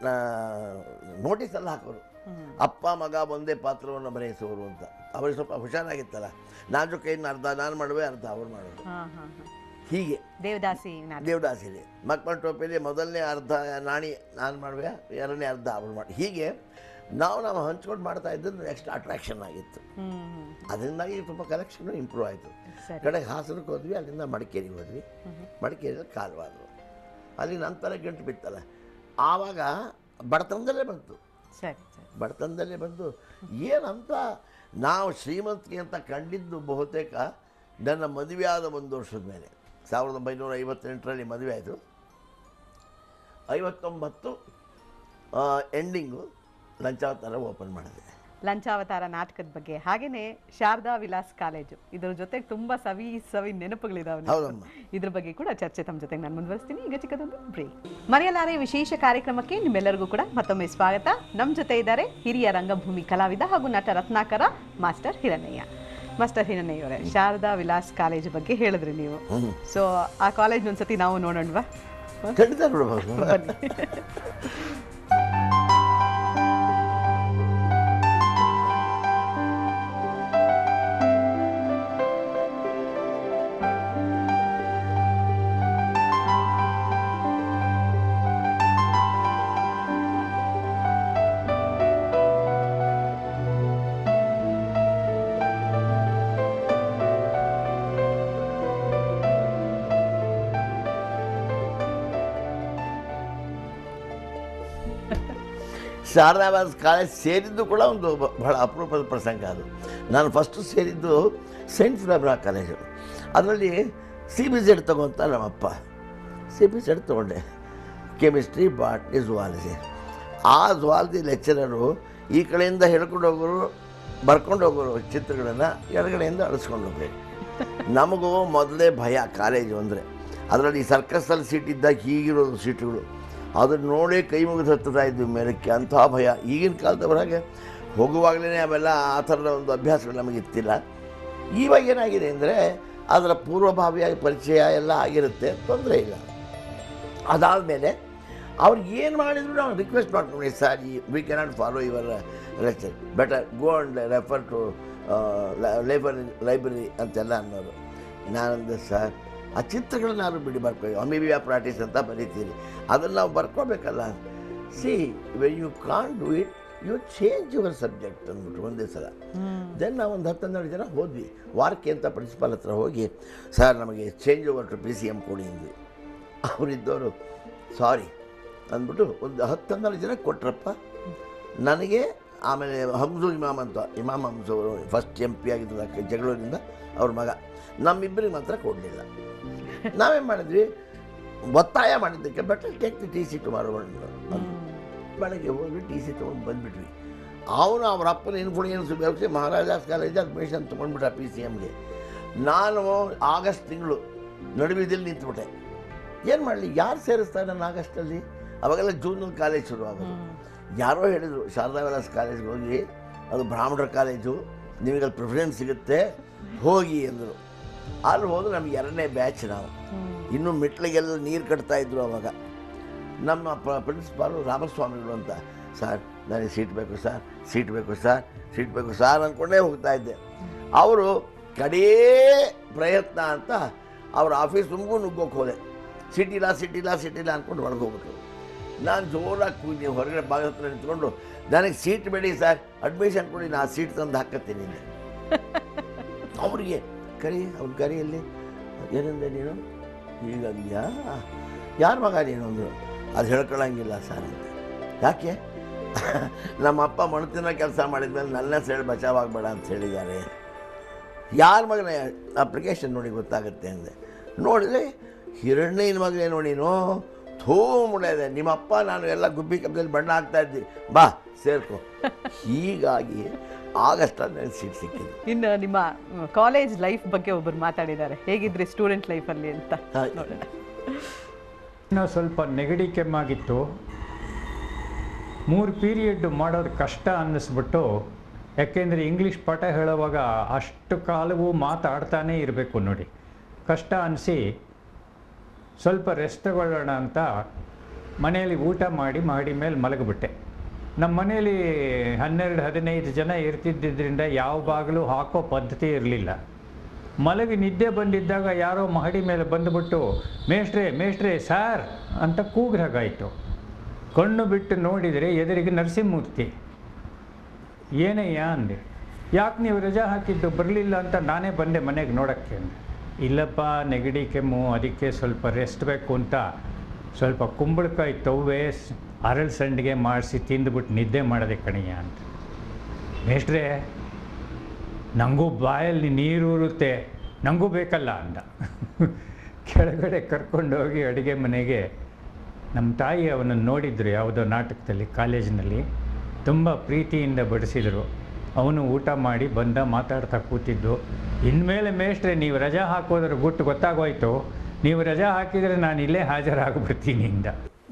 ನೋಟಿಸಲ್ಲಿ ಹಾಕೋರು ಹ್ಮ್. ಅಪ್ಪ ಮಗ ಒಂದೇ ಪಾತ್ರವನ್ನು ಬರೆಯಿಸುವರು ಅಂತ ಅವ್ರಿಗೆ ಸ್ವಲ್ಪ ಹುಷಾರಾಗಿತ್ತಲ್ಲ ನಾನು ಕೈಯಿಂದ ಅರ್ಧ ನಾನು ಮಾಡುವೆ ಅರ್ಧ ಅವ್ರು ಮಾಡೋದು ಹಾ ಹಾ ಹಾ ಹೀಗೆ ದೇವದಾಸಿ ನಾಟಕ ದೇವದಾಸಿಲಿ ಮಕ್ಕಳ ಟೋಪಿಲಿ ಮೊದಲನೇ ಅರ್ಧ ನಾಣಿ ನಾನು ಮಾಡುವೆ ಎರಡನೇ ಅರ್ಧ ಅವಳು ಮಾಡಿ ಹೀಗೆ ನಾವು ನಾವು ಹಂಚ್ಕೊಂಡು ಮಾಡ್ತಾ ಇದ್ದದ್ದು ನೆಕ್ಸ್ಟ್ ಅಟ್ರಾಕ್ಷನ್ ಆಗಿತ್ತು ಹ್ಮ್ ಹ್ಮ್ ಅದರಿಂದಾಗಿ ತುಂಬ ಕಲೆಕ್ಷನು ಇಂಪ್ರೂವ್ ಆಯಿತು ಸರಿ ಕಡೆಗೆ ಹಾಸನಕ್ಕೆ ಹೋದ್ವಿ ಅಲ್ಲಿಂದ ಮಡಿಕೇರಿಗೆ ಹೋದ್ವಿ ಮಡಿಕೇರಿಯಲ್ಲಿ ಕಾಲ್ವಾದ್ರು ಅಲ್ಲಿ ನಂತರ ಗಂಟು ಬಿತ್ತಲ್ಲ ಆವಾಗ ಬಡತನದಲ್ಲೇ ಬಂತು ಸರಿ ಸರಿ ಬಡತನದಲ್ಲೇ ಬಂದು ಏನಂತ ನಾವು ಶ್ರೀಮಂತಿಗೆ ಅಂತ ಕಂಡಿದ್ದು ಬಹುತೇಕ ನನ್ನ ಮದುವೆ ಆದ ಒಂದು ವರ್ಷದ ಮೇಲೆ ಸಾವಿರದ ಒಂಬೈನೂರ ಐವತ್ತೆಂಟರಲ್ಲಿ ಮದುವೆ ಆಯಿತು ಐವತ್ತೊಂಬತ್ತು ಎಂಡಿಂಗು ಲಂಚಾವತಾರ ಓಪನ್ ಮಾಡಿದೆ ಲಂಚಾವತಾರ ನಾಟಕದ ಬಗ್ಗೆ ಹಾಗೇನೆ ಶಾರದಾ ವಿಲಾಸ್ ಕಾಲೇಜು ಇದ್ರ ಜೊತೆಗೆ ತುಂಬಾ ಸವಿ ಸವಿ ನೆನಪುಗಳಿದಾವೆ ನಿಮ್ಗೆ. ಹೌದಮ್ಮ ಇದ್ರ ಬಗ್ಗೆ ಕೂಡ ಚರ್ಚೆ ತಮ್ಮ ಜೊತೆಗೆ ನಾನು ಮುಂದುವರಿಸ್ತೀನಿ ಈಗ ಚಿಕ್ಕದೊಂದು ಬ್ರೇಕ್ ಮರೆಯಲಾರೆ ವಿಶೇಷ ಕಾರ್ಯಕ್ರಮಕ್ಕೆ ನಿಮ್ಮೆಲ್ಲರಿಗೂ ಕೂಡ ಮತ್ತೊಮ್ಮೆ ಸ್ವಾಗತ ನಮ್ಮ ಜೊತೆ ಇದ್ದಾರೆ ಹಿರಿಯ ರಂಗಭೂಮಿ ಕಲಾವಿದ ಹಾಗೂ ನಟ ರತ್ನಾಕರ ಮಾಸ್ಟರ್ ಹಿರಣ್ಣಯ್ಯ ಮಾಸ್ಟರ್ ಹಿರಣ್ಣಯ್ಯ ಅವರೇ ಶಾರದಾ ವಿಲಾಸ್ ಕಾಲೇಜ್ ಬಗ್ಗೆ ಹೇಳಿದ್ರಿ ನೀವು ಹ್ಞೂ ಸೊ ಆ ಕಾಲೇಜ್ ಒಂದ್ಸತಿ ನಾವು ನೋಡೋಣವಾ ಖಂಡಿತ ನೋಡ್ಬೋದು ಬನ್ನಿ ಶಾರದಾಬಾದ್ ಕಾಲೇಜ್ ಸೇರಿದ್ದು ಕೂಡ ಒಂದು ಬ- ಬಹಳ ಅಪರೂಪದ ಪ್ರಸಂಗ ಅದು ನಾನು ಫಸ್ಟು ಸೇರಿದ್ದು ಸೈಂಟ್ ಫಿಲಾಬ್ರಾ ಕಾಲೇಜು ಅದರಲ್ಲಿ ಸಿ ಬಿ ಜೆಡ್ ತಗೊಂತ ನಮ್ಮಪ್ಪ ಸಿ ಬಿ ಜೆಡ್ ತೊಗೊಂಡೆ ಕೆಮಿಸ್ಟ್ರಿ ಬಾಟ್ನಿ ಝುವಾಲಜಿ ಆ ಝುವಾಲಜಿ ಲೆಕ್ಚರರು ಈ ಕಡೆಯಿಂದ ಹೇಳ್ಕೊಂಡು ಹೋಗೋರು ಬರ್ಕೊಂಡು ಹೋಗೋರು ಚಿತ್ರಗಳನ್ನು ಎಡಗಡೆಯಿಂದ ಅಳಿಸ್ಕೊಂಡು ಹೋಗ್ಬೇಕು ನಮಗೂ ಮೊದಲೇ ಭಯ ಕಾಲೇಜು ಅಂದರೆ ಅದರಲ್ಲಿ ಸರ್ಕಸ್ಸಲ್ಲಿ ಸೀಟ್ ಇದ್ದಾಗ ಹೀಗಿರೋದು ಸೀಟುಗಳು ಅದನ್ನು ನೋಡಿ ಕೈ ಮುಗಿದು ಹತ್ತುತ್ತಾ ಇದ್ವಿ ಮೇಲಕ್ಕೆ ಅಂಥ ಭಯ ಈಗಿನ ಕಾಲದವರಾಗೆ ಹೋಗುವಾಗಲೇ ಅವೆಲ್ಲ ಆ ಥರದ ಒಂದು ಅಭ್ಯಾಸಗಳು ನಮಗೆ ಇತ್ತಿಲ್ಲ ಇವಾಗ ಏನಾಗಿದೆ ಅಂದರೆ ಅದರ ಪೂರ್ವಭಾವಿಯಾಗಿ ಪರಿಚಯ ಎಲ್ಲ ಆಗಿರುತ್ತೆ ತೊಂದರೆ ಇಲ್ಲ ಅದಾದಮೇಲೆ ಅವ್ರು ಏನು ಮಾಡಿದ್ರು ನಾವು ರಿಕ್ವೆಸ್ಟ್ ಮಾಡ್ಕೊಂಡ್ವಿ ಸರ್ ಈ we cannot follow your lecture better go and refer to library library ಅಂತೆಲ್ಲ ಅನ್ನೋರು ನಾನಂದೆ ಸರ್ ಆ ಚಿತ್ರಗಳನ್ನ ಯಾರು ಬಿಡಿ ಬರ್ಕೊ ಅಮೀಬಿಯಾ ಪ್ರಾಕ್ಟೀಸ್ ಅಂತ ಬರೀತೀರಿ ಅದನ್ನು ನಾವು ಬರ್ಕೋಬೇಕಲ್ಲ see when you can't do it you change your subject ಅಂದ್ಬಿಟ್ರು ಒಂದೇ ಸಲ ದೆನ್ ನಾವು ಒಂದು ಹತ್ತು ಹನ್ನೆರಡು ಜನ ಹೋದ್ವಿ ವಾರಕ್ಕೆ ಅಂತ ಪ್ರಿನ್ಸಿಪಾಲ್ ಹತ್ರ ಹೋಗಿ ಸರ್ ನಮಗೆ change over to P C M ಕೊಡಿ ಅಂದ್ವಿ ಅವರಿದ್ದವರು ಸಾರಿ ಅಂದ್ಬಿಟ್ಟು ಒಂದು ಹತ್ತು ಹನ್ನೆರಡು ಜನ ಕೊಟ್ರಪ್ಪ ನನಗೆ ಆಮೇಲೆ ಹಮ್ಸು ಇಮಾಮ್ ಅಂತ ಇಮಾಮ್ ಹಮ್ಸು ಅವರು ಫಸ್ಟ್ ಎಂ ಪಿ ಆಗಿದ್ದ ಜಗಳೂರಿನಿಂದ ಅವ್ರ ಮಗ ನಮ್ಮಿಬ್ಬರಿಗೆ ಮಾತ್ರ ಕೊಡಲಿಲ್ಲ ನಾವೇನು ಮಾಡಿದ್ವಿ ಒತ್ತಾಯ ಮಾಡಿದ್ದಕ್ಕೆ but take the T C tomorrow ಬೆಳಗ್ಗೆ ಹೋಗಿ ಟಿ ಸಿ ತೊಗೊಂಡು ಬಂದುಬಿಟ್ವಿ ಅವನು ಅವ್ರ ಅಪ್ಪನ ಇನ್ಫ್ಲೂಯೆನ್ಸ್ ಬೆಳೆಸಿ ಮಹಾರಾಜಾಸ್ ಕಾಲೇಜ್ ಅಡ್ಮಿಷನ್ ತೊಗೊಂಡ್ಬಿಟ್ಟ ಪಿ ಸಿ ಎಮ್ಗೆ ನಾನು ಆಗಸ್ಟ್ ತಿಂಗಳು ನಡುವಿದಲ್ಲಿ ನಿಂತ್ಬಿಟ್ಟೆ ಏನು ಮಾಡಲಿ ಯಾರು ಸೇರಿಸ್ತಾರೆ ನಾನು ಆಗಸ್ಟಲ್ಲಿ ಅವಾಗೆಲ್ಲ ಜೂನಲ್ಲಿ ಕಾಲೇಜ್ ಶುರು ಆಗೋದು ಯಾರೋ ಹೇಳಿದರು ಶಾರದಾ ವಿಲಾಸ್ ಕಾಲೇಜ್ಗೆ ಹೋಗಿ ಅದು ಬ್ರಾಹ್ಮಣರ ಕಾಲೇಜು ನಿಮಗೆ ಅಲ್ಲಿ ಪ್ರಿಫರೆನ್ಸ್ ಸಿಗುತ್ತೆ ಹೋಗಿ ಅಂದರು ಅಲ್ಲಿ ಹೋದ್ರೆ ನಮ್ಗೆ ಎರಡನೇ ಬ್ಯಾಚ್ ನಾವು ಇನ್ನೂ ಮೆಟ್ಲಿಗೆಲ್ಲ ನೀರು ಕಟ್ತಾ ಇದ್ರು ಅವಾಗ ನಮ್ಮ ಪ ಪ್ರಿನ್ಸಿಪಾಲು ರಾಮಸ್ವಾಮಿಗಳು ಅಂತ ಸರ್ ನನಗೆ ಸೀಟ್ ಬೇಕು ಸರ್ ಸೀಟ್ ಬೇಕು ಸರ್ ಸೀಟ್ ಬೇಕು ಸರ್ ಅಂದ್ಕೊಂಡೇ ಹೋಗ್ತಾ ಇದ್ದೆ ಅವರು ಕಡೇ ಪ್ರಯತ್ನ ಅಂತ ಅವ್ರ ಆಫೀಸ್ ತುಂಬೂ ನುಗ್ಗೋಕೆ ಹೋದೆ ಸಿಟಿಲ್ಲ ಸಿಟಿಲ್ಲ ಸಿಟಿಲ್ಲ ಅಂದ್ಕೊಂಡು ಒಳಗೆ ಹೋಗ್ಬಿಟ್ರು ನಾನು ಜೋರಾಗಿ ಕೂಗಿ ಹೊರಗಡೆ ಬಾಗ ಹತ್ರ ನಿಂತ್ಕೊಂಡು ನನಗೆ ಸೀಟ್ ಬೇಡಿ ಸರ್ ಅಡ್ಮಿಷನ್ ಕೊಡಿ ನಾನು ಸೀಟ್ ತಂದು ಹಾಕತ್ತೀನಿ ಅಂದೆ. ಅವ್ರಿಗೆ ಕರಿ ಅವ್ರ ಕರಿಯಲ್ಲಿ ಏನಂದೆ ನೀನು ಈಗ ಅಂದ್ಯಾ ಯಾರ ಮಗ ನೀನು ಅಂದರು ಅದು ಹೇಳ್ಕೊಳಂಗಿಲ್ಲ ಸರ್ ಅಂತ ಯಾಕೆ ನಮ್ಮ ಅಪ್ಪ ಮಣ್ತಿನ ಕೆಲಸ ಮಾಡಿದ್ಮೇಲೆ ನನ್ನ ಹೇಳಿ ಬಚಾವಾಗಬೇಡ ಅಂತ ಹೇಳಿದ್ದಾರೆ ಯಾರ ಮಗನ ಅಪ್ಲಿಕೇಶನ್ ನೋಡಿ ಗೊತ್ತಾಗುತ್ತೆ ಅಂದೆ ನೋಡಿದ್ರೆ ಹಿರಣ್ಯನ ಮಗನೇನೋ ನೀನು ಥೂ ಮುಡಿದೆ ನಿಮ್ಮ ಅಪ್ಪ ನಾನು ಎಲ್ಲ ಗುಬ್ಬಿ ಕಬ್ಬದಲ್ಲಿ ಬಣ್ಣ ಹಾಕ್ತಾ ಇದ್ವಿ ಬಾ ಸೇರ್ಕೊ ಹೀಗಾಗಿ ಆಗಸ್ಟಲ್ಲಿ ನನಗೆ ಸೀಟ್ ಸಿಕ್ಕಿದ್ದು ಇನ್ನು ನಿಮ್ಮ ಕಾಲೇಜ್ ಲೈಫ್ ಬಗ್ಗೆ ಒಬ್ಬರು ಮಾತಾಡಿದ್ದಾರೆ ಹೇಗಿದ್ರಿ ಸ್ಟೂಡೆಂಟ್ ಲೈಫಲ್ಲಿ ಅಂತ ಹಾಗೆ. ನೋಡೋಣ ಇನ್ನೂ ಸ್ವಲ್ಪ ನೆಗಡಿ ಕೆಮ್ಮಾಗಿತ್ತು ಮೂರು ಪೀರಿಯಡ್ ಮಾಡೋದು ಕಷ್ಟ ಅನ್ನಿಸ್ಬಿಟ್ಟು ಯಾಕೆಂದರೆ ಇಂಗ್ಲೀಷ್ ಪಾಠ ಹೇಳುವಾಗ ಅಷ್ಟು ಕಾಲವೂ ಮಾತಾಡ್ತಾನೇ ಇರಬೇಕು ನೋಡಿ ಕಷ್ಟ ಅನಿಸಿ ಸ್ವಲ್ಪ ರೆಸ್ಟ್ ತಗೊಳ್ಳೋಣ ಅಂತ ಮನೆಯಲ್ಲಿ ಊಟ ಮಾಡಿ ಮಾಡಿ ಮೇಲೆ ಮಲಗಿಬಿಟ್ಟೆ ನಮ್ಮ ಮನೇಲಿ ಹನ್ನೆರಡು ಹದಿನೈದು ಜನ ಇರ್ತಿದ್ದರಿಂದ ಯಾವ ಬಾಗಿಲು ಹಾಕೋ ಪದ್ಧತಿ ಇರಲಿಲ್ಲ ಮಲಗಿ ನಿದ್ದೆ ಬಂದಿದ್ದಾಗ ಯಾರೋ ಮಹಡಿ ಮೇಲೆ ಬಂದುಬಿಟ್ಟು ಮೇಷ್ಟ್ರೆ ಮೇಷ್ಟ್ರೆ ಸಾರ್ ಅಂತ ಕೂಗ್ರಾಗಾಯಿತು ಕಣ್ಣು ಬಿಟ್ಟು ನೋಡಿದರೆ ಎದುರಿಗೆ ನರಸಿಂಹಮೂರ್ತಿ ಏನಯ್ಯ ಅಂದೆ ಯಾಕೆ ನೀವು ರಜಾ ಹಾಕಿದ್ದು ಬರಲಿಲ್ಲ ಅಂತ ನಾನೇ ಬಂದೆ ಮನೆಗೆ ನೋಡೋಕ್ಕೆ ಅಂದೆ ಇಲ್ಲಪ್ಪ ನೆಗಡಿ ಕೆಮ್ಮು ಅದಕ್ಕೆ ಸ್ವಲ್ಪ ರೆಸ್ಟ್ ಬೇಕು ಅಂತ ಸ್ವಲ್ಪ ಕುಂಬಳಕಾಯಿ ತವ್ವೆ ಸ್- ಅರಳು ಸಂಡಿಗೆ ಮಾಡಿಸಿ ತಿಂದುಬಿಟ್ಟು ನಿದ್ದೆ ಮಾಡೋದೆ ಕಣಯ್ಯ ಅಂತ ಮೇಷ್ಟ್ರೆ ನನಗೂ ಬಾಯಲ್ಲಿ ನೀರೂರುತ್ತೆ ನನಗೂ ಬೇಕಲ್ಲ ಅಂದ ಕೆಳಗಡೆ ಕರ್ಕೊಂಡೋಗಿ ಅಡುಗೆ ಮನೆಗೆ ನಮ್ಮ ತಾಯಿ ಅವನನ್ನು ನೋಡಿದ್ರು ಯಾವುದೋ ನಾಟಕದಲ್ಲಿ ಕಾಲೇಜಿನಲ್ಲಿ ತುಂಬ ಪ್ರೀತಿಯಿಂದ ಬಡಿಸಿದರು ಅವನು ಊಟ ಮಾಡಿ ಬಂದ ಮಾತಾಡ್ತಾ ಕೂತಿದ್ದು ಇನ್ಮೇಲೆ ಮೇಷ್ಟ್ರೆ ನೀವು ರಜಾ ಹಾಕೋದ್ರ ಗುಟ್ಟು ಗೊತ್ತಾಗೋಯ್ತು ನೀವು ರಜಾ ಹಾಕಿದರೆ ನಾನು ಇಲ್ಲೇ ಹಾಜರಾಗ್ಬಿಡ್ತೀನಿ ಇಂದ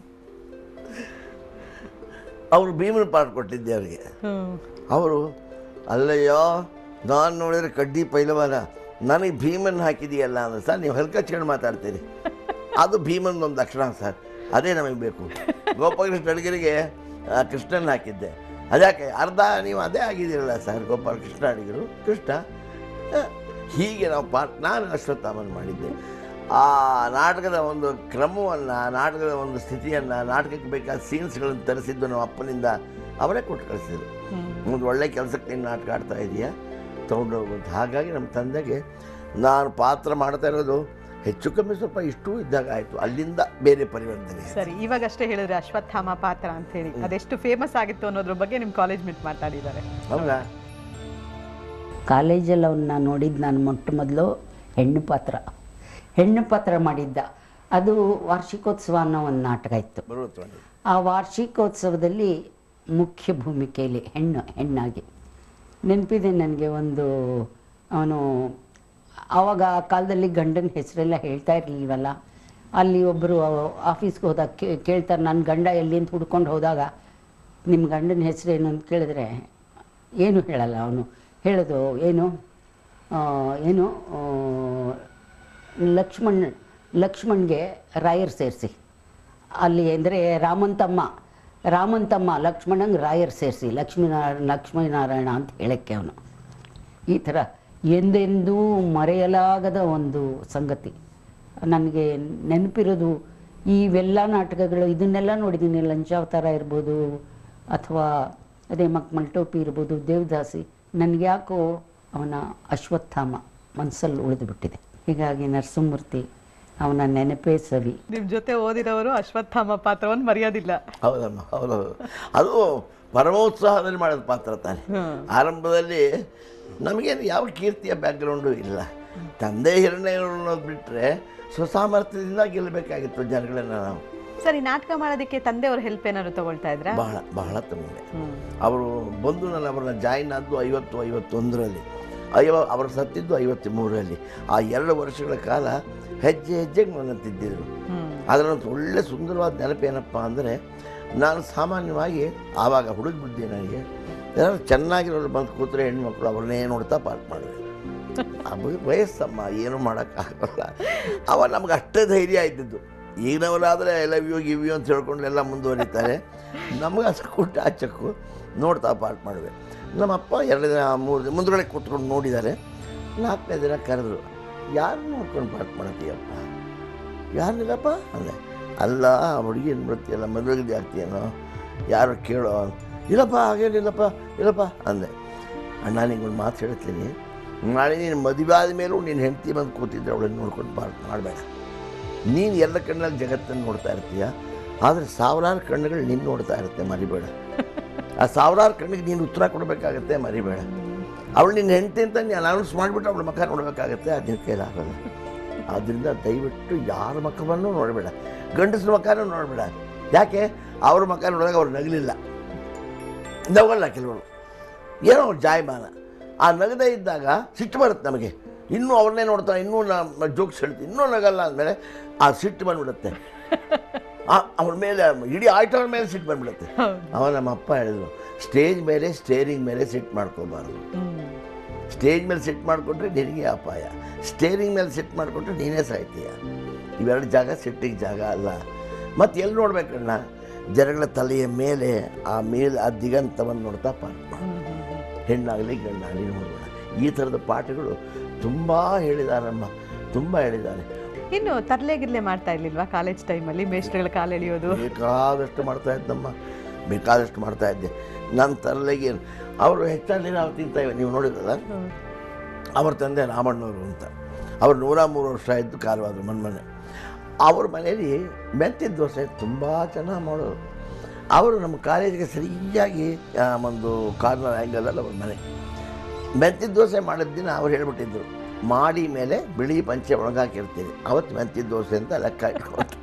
ಅವರು ಭೀಮನ ಪಾಠ ಕೊಟ್ಟಿದ್ದೆ ಅವರಿಗೆ ಅವರು ಅಲ್ಲಯ್ಯೋ ನಾನು ನೋಡಿದ್ರೆ ಕಡ್ಡಿ ಪೈಲವಾನ ನನಗೆ ಭೀಮನ್ ಹಾಕಿದೆಯಲ್ಲ ಅಂದ್ರೆ ಸರ್ ನೀವು ಹಲ್ಕಚ್ಕೊಂಡು ಮಾತಾಡ್ತೀರಿ ಅದು ಭೀಮನ್ ಒಂದು ಲಕ್ಷಣ ಸರ್ ಅದೇ ನಮಗೆ ಬೇಕು ಗೋಪಾಲಕೃಷ್ಣ ಅಡಿಗರಿಗೆ ಆ, ಕೃಷ್ಣನ್ ಹಾಕಿದ್ದೆ ಅದ್ಯಾಕೆ ಅರ್ಧ ನೀವು ಅದೇ ಆಗಿದ್ದೀರಲ್ಲ ಸರ್ ಗೋಪಾಲಕೃಷ್ಣ ಅಡಿಗರು ಕೃಷ್ಣ ಆ, ಹೀಗೆ ನಾವು ಪಾಠ ನಾನು ಅಶ್ವತ್ಥಾಮನ್ ಮಾಡಿದ್ದೆ ಆ ನಾಟಕದ ಒಂದು ಕ್ರಮವನ್ನು ನಾಟಕದ ಒಂದು ಸ್ಥಿತಿಯನ್ನು ನಾಟಕಕ್ಕೆ ಬೇಕಾದ ಸೀನ್ಸ್ಗಳನ್ನು ತರಿಸಿದ್ದು ನಮ್ಮ ಅಪ್ಪನಿಂದ ಅವರೇ ಕೊಟ್ಟು ಕಳಿಸಿದ್ರು ಒಂದು ಒಳ್ಳೆ ಕೆಲಸಕ್ಕೆ ನೀನು ನಾಟಕ ಆಡ್ತಾ ಇದೆಯಾ ತೊಗೊಂಡು ಹೋಗುವಂತ ಹಾಗಾಗಿ ನಮ್ಮ ತಂದೆಗೆ ನಾನು ಪಾತ್ರ ಮಾಡ್ತಾ ಇರೋದು ಹೆಚ್ಚು ಕಮ್ಮಿ ಸ್ವಲ್ಪ ಇಷ್ಟೂ ಇದ್ದಾಗ ಆಯಿತು ಅಲ್ಲಿಂದ ಬೇರೆ ಪರಿವರ್ತನೆ ಸರಿ ಇವಾಗಷ್ಟೇ ಹೇಳಿದ್ರೆ ಅಶ್ವತ್ಥಾಮ ಪಾತ್ರ ಅಂತ ಹೇಳಿ ಅದೆಷ್ಟು ಫೇಮಸ್ ಆಗಿತ್ತು ಅನ್ನೋದ್ರ ಬಗ್ಗೆ ನಿಮ್ಮ ಕಾಲೇಜ್ ಮಿಟ್ ಮಾತಾಡಿದ್ದಾರೆ ಹೌದಾ ಕಾಲೇಜಲ್ಲಿ ಅವನ್ನ ನೋಡಿದ್ದು ನಾನು ಮೊಟ್ಟ ಮೊದಲು ಹೆಣ್ಣು ಪಾತ್ರ ಹೆಣ್ಣು ಪಾತ್ರ ಮಾಡಿದ್ದ ಅದು ವಾರ್ಷಿಕೋತ್ಸವ ಅನ್ನೋ ಒಂದು ನಾಟಕ ಇತ್ತು ಬರುತ್ತ ಆ ವಾರ್ಷಿಕೋತ್ಸವದಲ್ಲಿ ಮುಖ್ಯ ಭೂಮಿಕೆಯಲ್ಲಿ ಹೆಣ್ಣು ಹೆಣ್ಣಾಗಿ ನೆನಪಿದೆ ನನಗೆ ಒಂದು ಅವನು ಆವಾಗ ಆ ಕಾಲದಲ್ಲಿ ಗಂಡನ ಹೆಸರೆಲ್ಲ ಹೇಳ್ತಾ ಇರಲಿಲ್ವಲ್ಲ ಅಲ್ಲಿ ಒಬ್ಬರು ಆಫೀಸ್ಗೆ ಹೋದಾಗ ಕೇ- ಕೇಳ್ತಾರೆ ನನ್ನ ಗಂಡ ಎಲ್ಲಿ ಅಂತ ಹುಡ್ಕೊಂಡು ಹೋದಾಗ ನಿಮ್ಮ ಗಂಡನ ಹೆಸರೇನು ಅಂತ ಕೇಳಿದ್ರೆ ಏನು ಹೇಳಲ್ಲ ಅವನು ಹೇಳೋದು ಏನು ಆ, ಏನು ಆ, ಲಕ್ಷ್ಮಣ್ ಲಕ್ಷ್ಮಣ್ಗೆ ರಾಯರ್ ಸೇರಿಸಿ ಅಲ್ಲಿ ಅಂದರೆ ರಾಮಂತಮ್ಮ ರಾಮಂತಮ್ಮ ಲಕ್ಷ್ಮಣಂಗೆ ರಾಯರ್ ಸೇರಿಸಿ ಲಕ್ಷ್ಮೀನಾರಾಯಣ ಲಕ್ಷ್ಮೀನಾರಾಯಣ ಅಂತ ಹೇಳಕ್ಕೆ ಅವನು ಈ ಥರ ಎಂದೆಂದೂ ಮರೆಯಲಾಗದ ಒಂದು ಸಂಗತಿ ನನಗೆ ನೆನಪಿರೋದು ಇವೆಲ್ಲ ನಾಟಕಗಳು ಇದನ್ನೆಲ್ಲ ನೋಡಿದ್ದೀನಿ ಲಂಚಾವತಾರ ಇರ್ಬೋದು ಅಥವಾ ಅದೇ ಮಕ್ಮಲ್ ಟೋಪಿ ಇರ್ಬೋದು ದೇವದಾಸಿ ನನಗೆ ಯಾಕೋ ಅವನ ಅಶ್ವತ್ಥಾಮ ಮನಸ್ಸಲ್ಲಿ ಉಳಿದು ಬಿಟ್ಟಿದೆ ಹೀಗಾಗಿ ನರಸಿಂಹಮೂರ್ತಿ ಅವನ ನೆನಪೇ ಸವಿ ನಿಮ್ ಜೊತೆ ಓದಿದವರು ಅಶ್ವತ್ಥಾಮ ಪಾತ್ರವನ್ನು ಮರೆಯೋದಿಲ್ಲ ಹೌದಮ್ಮ ಹೌದೌದು ಅದು ಪರಮೋತ್ಸಾಹದಲ್ಲಿ ಮಾಡಿದ ಪಾತ್ರ ತಾನೆ ಆರಂಭದಲ್ಲಿ ನಮಗೇನು ಯಾವ ಕೀರ್ತಿಯ ಬ್ಯಾಕ್ಗ್ರೌಂಡು ಇಲ್ಲ ತಂದೆ ಹಿರಣ್ಯ ಅನ್ನೋದು ಬಿಟ್ಟರೆ ಸ್ವಸಾಮರ್ಥ್ಯದಿಂದ ಗೆಲ್ಲಬೇಕಾಗಿತ್ತು ಜನಗಳನ್ನ ನಾವು ಸರಿ ನಾಟಕ ಮಾಡೋದಕ್ಕೆ ತಂದೆಯವ್ರ ಹೆಲ್ಪ್ ಏನಾದ್ರು ತಗೊಳ್ತಾ ಇದ್ರ ಬಹಳ ಬಹಳ ತಗೊಂಡೆ ಅವರು ಬಂದು ನಾನು ಅವರನ್ನ ಜಾಯಿನ್ ಆದ್ದು ಐವತ್ತು ಐವತ್ತೊಂದರಲ್ಲಿ ಐವ ಅವರು ಸತ್ತಿದ್ದು ಐವತ್ತ್ ಮೂರರಲ್ಲಿ ಆ ಎರಡು ವರ್ಷಗಳ ಕಾಲ ಹೆಜ್ಜೆ ಹೆಜ್ಜೆಗೆ ನನ್ನ ತಿದ್ದಿದ್ರು ಅದರೊಂದು ಒಳ್ಳೆ ಸುಂದರವಾದ ನೆನಪೇನಪ್ಪ ಅಂದರೆ ನಾನು ಸಾಮಾನ್ಯವಾಗಿ ಆವಾಗ ಹುಡುಗ ಬುದ್ಧಿ ನನಗೆ ಯಾರು ಚೆನ್ನಾಗಿರೋರು ಬಂದು ಕೂತ್ರೆ ಹೆಣ್ಮಕ್ಳು ಅವ್ರನ್ನೇ ನೋಡ್ತಾ ಪಾಠ ಮಾಡಿದೆ ಅದು ವಯಸ್ಸಮ್ಮ ಏನು ಮಾಡೋಕ್ಕಾಗಲ್ಲ ಅವ ನಮ್ಗೆ ಅಷ್ಟೇ ಧೈರ್ಯ ಇದ್ದಿದ್ದು ಈಗಿನವರಾದರೆ ಎಲ್ಲ ಇವ್ಯೂ ಗಿವ್ಯೂ ಅಂತ ಹೇಳ್ಕೊಂಡು ಎಲ್ಲ ಮುಂದುವರಿತಾರೆ ನಮಗೆ ಅಸಕ್ಕು ಆಚಕ್ಕು ನೋಡ್ತಾ ಪಾಠ ಮಾಡುವೆ ನಮ್ಮಪ್ಪ ಎರಡು ದಿನ ಮೂರು ದಿನ ಮುಂದ್ಗಡೆ ಕೂತ್ಕೊಂಡು ನೋಡಿದ್ದಾರೆ ನಾಲ್ಕನೇ ದಿನ ಕರೆದ್ರು ಯಾರು ನೋಡ್ಕೊಂಡು ಪಾಠ ಮಾಡ್ತೀಯಪ್ಪ ಯಾರನ್ನಿಲ್ಲಪ್ಪ ಅಂದೆ ಅಲ್ಲ ಹುಡುಗಿ ನೃತ್ಯ ಮದುವೆಗೆ ಆಗ್ತೀಯೇನೋ ಯಾರು ಕೇಳೋ ಇಲ್ಲಪ್ಪ ಹಾಗೇನಿಲ್ಲಪ್ಪ ಇಲ್ಲಪ್ಪ ಅಂದೆ ಅಣ್ಣ ನಿಂಗೊಂದು ಮಾತು ಹೇಳ್ತೀನಿ ನಾಳೆ ನೀನು ಮದುವೆ ಆದ ಮೇಲೂ ನೀನು ಹೆಂಡತಿ ಬಂದು ಕೂತಿದ್ರೆ ಅವಳನ್ನು ನೋಡ್ಕೊಂಡು ಪಾಠ ಮಾಡಬೇಡ ನೀನು ಎಲ್ಲ ಕಣ್ಣಲ್ಲಿ ಜಗತ್ತನ್ನು ನೋಡ್ತಾ ಇರ್ತೀಯ ಆದರೆ ಸಾವಿರಾರು ಕಣ್ಣುಗಳು ನಿನ್ನ ನೋಡ್ತಾ ಇರುತ್ತೆ ಮರಿಬೇಡ ಆ ಸಾವಿರಾರು ಕಣ್ಣಿಗೆ ನೀನು ಉತ್ತರ ಕೊಡಬೇಕಾಗತ್ತೆ ಮರಿಬೇಡ ಅವಳು ನಿನ್ನ ಹೆಂಡತಿ ಅಂತ ನೀನು ಅನೌನ್ಸ್ ಮಾಡಿಬಿಟ್ಟು ಅವಳ ಮುಖ ನೋಡಬೇಕಾಗತ್ತೆ ಅದು ನಿನ್ನ ಕೈಲಾಗಲ್ಲ ಆದ್ದರಿಂದ ದಯವಿಟ್ಟು ಯಾರ ಮುಖವನ್ನು ನೋಡಬೇಡ ಗಂಡಸ್ರ ಮುಖನೂ ನೋಡಬೇಡ ಯಾಕೆ ಅವ್ರ ಮುಖ ನೋಡಿದಾಗ ಅವ್ರು ನಗಲಿಲ್ಲ ನಗಲ್ಲ ಕೆಲವರು ಏನೋ ಅವ್ರ ಜಾಯಮಾನ ಆ ನಗದೇ ಇದ್ದಾಗ ಸಿಟ್ಟು ಬರುತ್ತೆ ನಮಗೆ ಇನ್ನೂ ಅವ್ರನ್ನೇ ನೋಡ್ತಾ ಇನ್ನೂ ನಾ ಜೋಕ್ಸ್ ಹೇಳ್ತೀನಿ ಇನ್ನೂ ನಗಲ್ಲ ಅಂದಮೇಲೆ ಆ ಸಿಟ್ಟು ಬಂದ್ಬಿಡುತ್ತೆ ಆ- ಅವ್ರ ಮೇಲೆ ಇಡೀ ಆಯ್ತವ್ರ ಮೇಲೆ ಸಿಟ್ಟು ಬಂದ್ಬಿಡುತ್ತೆ ಅವ ನಮ್ಮ ಅಪ್ಪ ಹೇಳಿದ್ರು ಸ್ಟೇಜ್ ಮೇಲೆ ಸ್ಟೇರಿಂಗ್ ಮೇಲೆ ಸಿಟ್ಟು ಮಾಡ್ಕೋಬಾರ್ದು ಸ್ಟೇಜ್ ಮೇಲೆ ಸೆಟ್ ಮಾಡಿಕೊಂಡ್ರೆ ನಿನಗೆ ಅಪಾಯ ಸ್ಟೇರಿಂಗ್ ಮೇಲೆ ಸೆಟ್ ಮಾಡಿಕೊಂಡ್ರೆ ನೀನೇ ಸಾಯ್ತೀಯ ಇವೆರಡು ಜಾಗ ಸೆಟ್ಟಿಗೆ ಜಾಗ ಅಲ್ಲ ಮತ್ತು ಎಲ್ಲಿ ನೋಡ್ಬೇಕಣ್ಣ ಜನಗಳ ತಲೆಯ ಮೇಲೆ ಆ ಮೇಲೆ ಆ ದಿಗಂತವನ್ನು ನೋಡ್ತಾ ಪಾಠ ಮಾಡು. ಹೆಣ್ಣಾಗಲಿ ಗಂಡಾಗಲಿ ನೋಡೋಣ ಈ ಥರದ ಪಾಠಗಳು ತುಂಬ ಹೇಳಿದಾರಮ್ಮ ತುಂಬ ಹೇಳಿದ್ದಾರೆ ಇನ್ನು ತರ್ಲೆ ಗಿರ್ಲೆ ಮಾಡ್ತಾ ಇರ್ಲಿಲ್ವಾ ಕಾಲೇಜ್ ಟೈಮಲ್ಲಿ ಮೇಸ್ಟ್ರುಗಳ ಕಾಲು ಎಳೆಯೋದು ಬೇಕಾದಷ್ಟು ಮಾಡ್ತಾ ಇದ್ದಮ್ಮ ಬೇಕಾದಷ್ಟು ಮಾಡ್ತಾ ಇದ್ದೆ ನನ್ನ ತಲೆಗೆ ಅವರು ಹೆಚ್ಚಾಗಿ ನಾವು ತಿಂತಾಯಿವೆ ನೀವು ನೋಡಿದ್ರಲ್ಲ ಅವ್ರ ತಂದೆ ರಾಮಣ್ಣವರು ಅಂತ ಅವ್ರು ನೂರ ಮೂರು ವರ್ಷ ಇದ್ದು ಕಾರವಾದ್ರು ಮನ್ಮನೆ ಅವ್ರ ಮನೇಲಿ ಮೆಂತಿನ ದೋಸೆ ತುಂಬ ಚೆನ್ನಾಗಿ ಮಾಡೋರು ಅವರು ನಮ್ಮ ಕಾಲೇಜಿಗೆ ಸರಿಯಾಗಿ ಆ, ಒಂದು ಕಾರ್ನರ್ ಆ್ಯಂಗಲಲ್ಲಿ ಅವ್ರ ಮನೆ ಮೆಂತಿನ ದೋಸೆ ಮಾಡಿದ ದಿನ ಅವ್ರು ಹೇಳ್ಬಿಟ್ಟಿದ್ರು ಮಾಡಿ ಮೇಲೆ ಬಿಳಿ ಪಂಚೆ ಒಣಗಾಕಿರ್ತೀವಿ ಅವತ್ತು ಮೆಂತಿನ ದೋಸೆ ಅಂತ ಲೆಕ್ಕ ಇಟ್ಕೊಂತ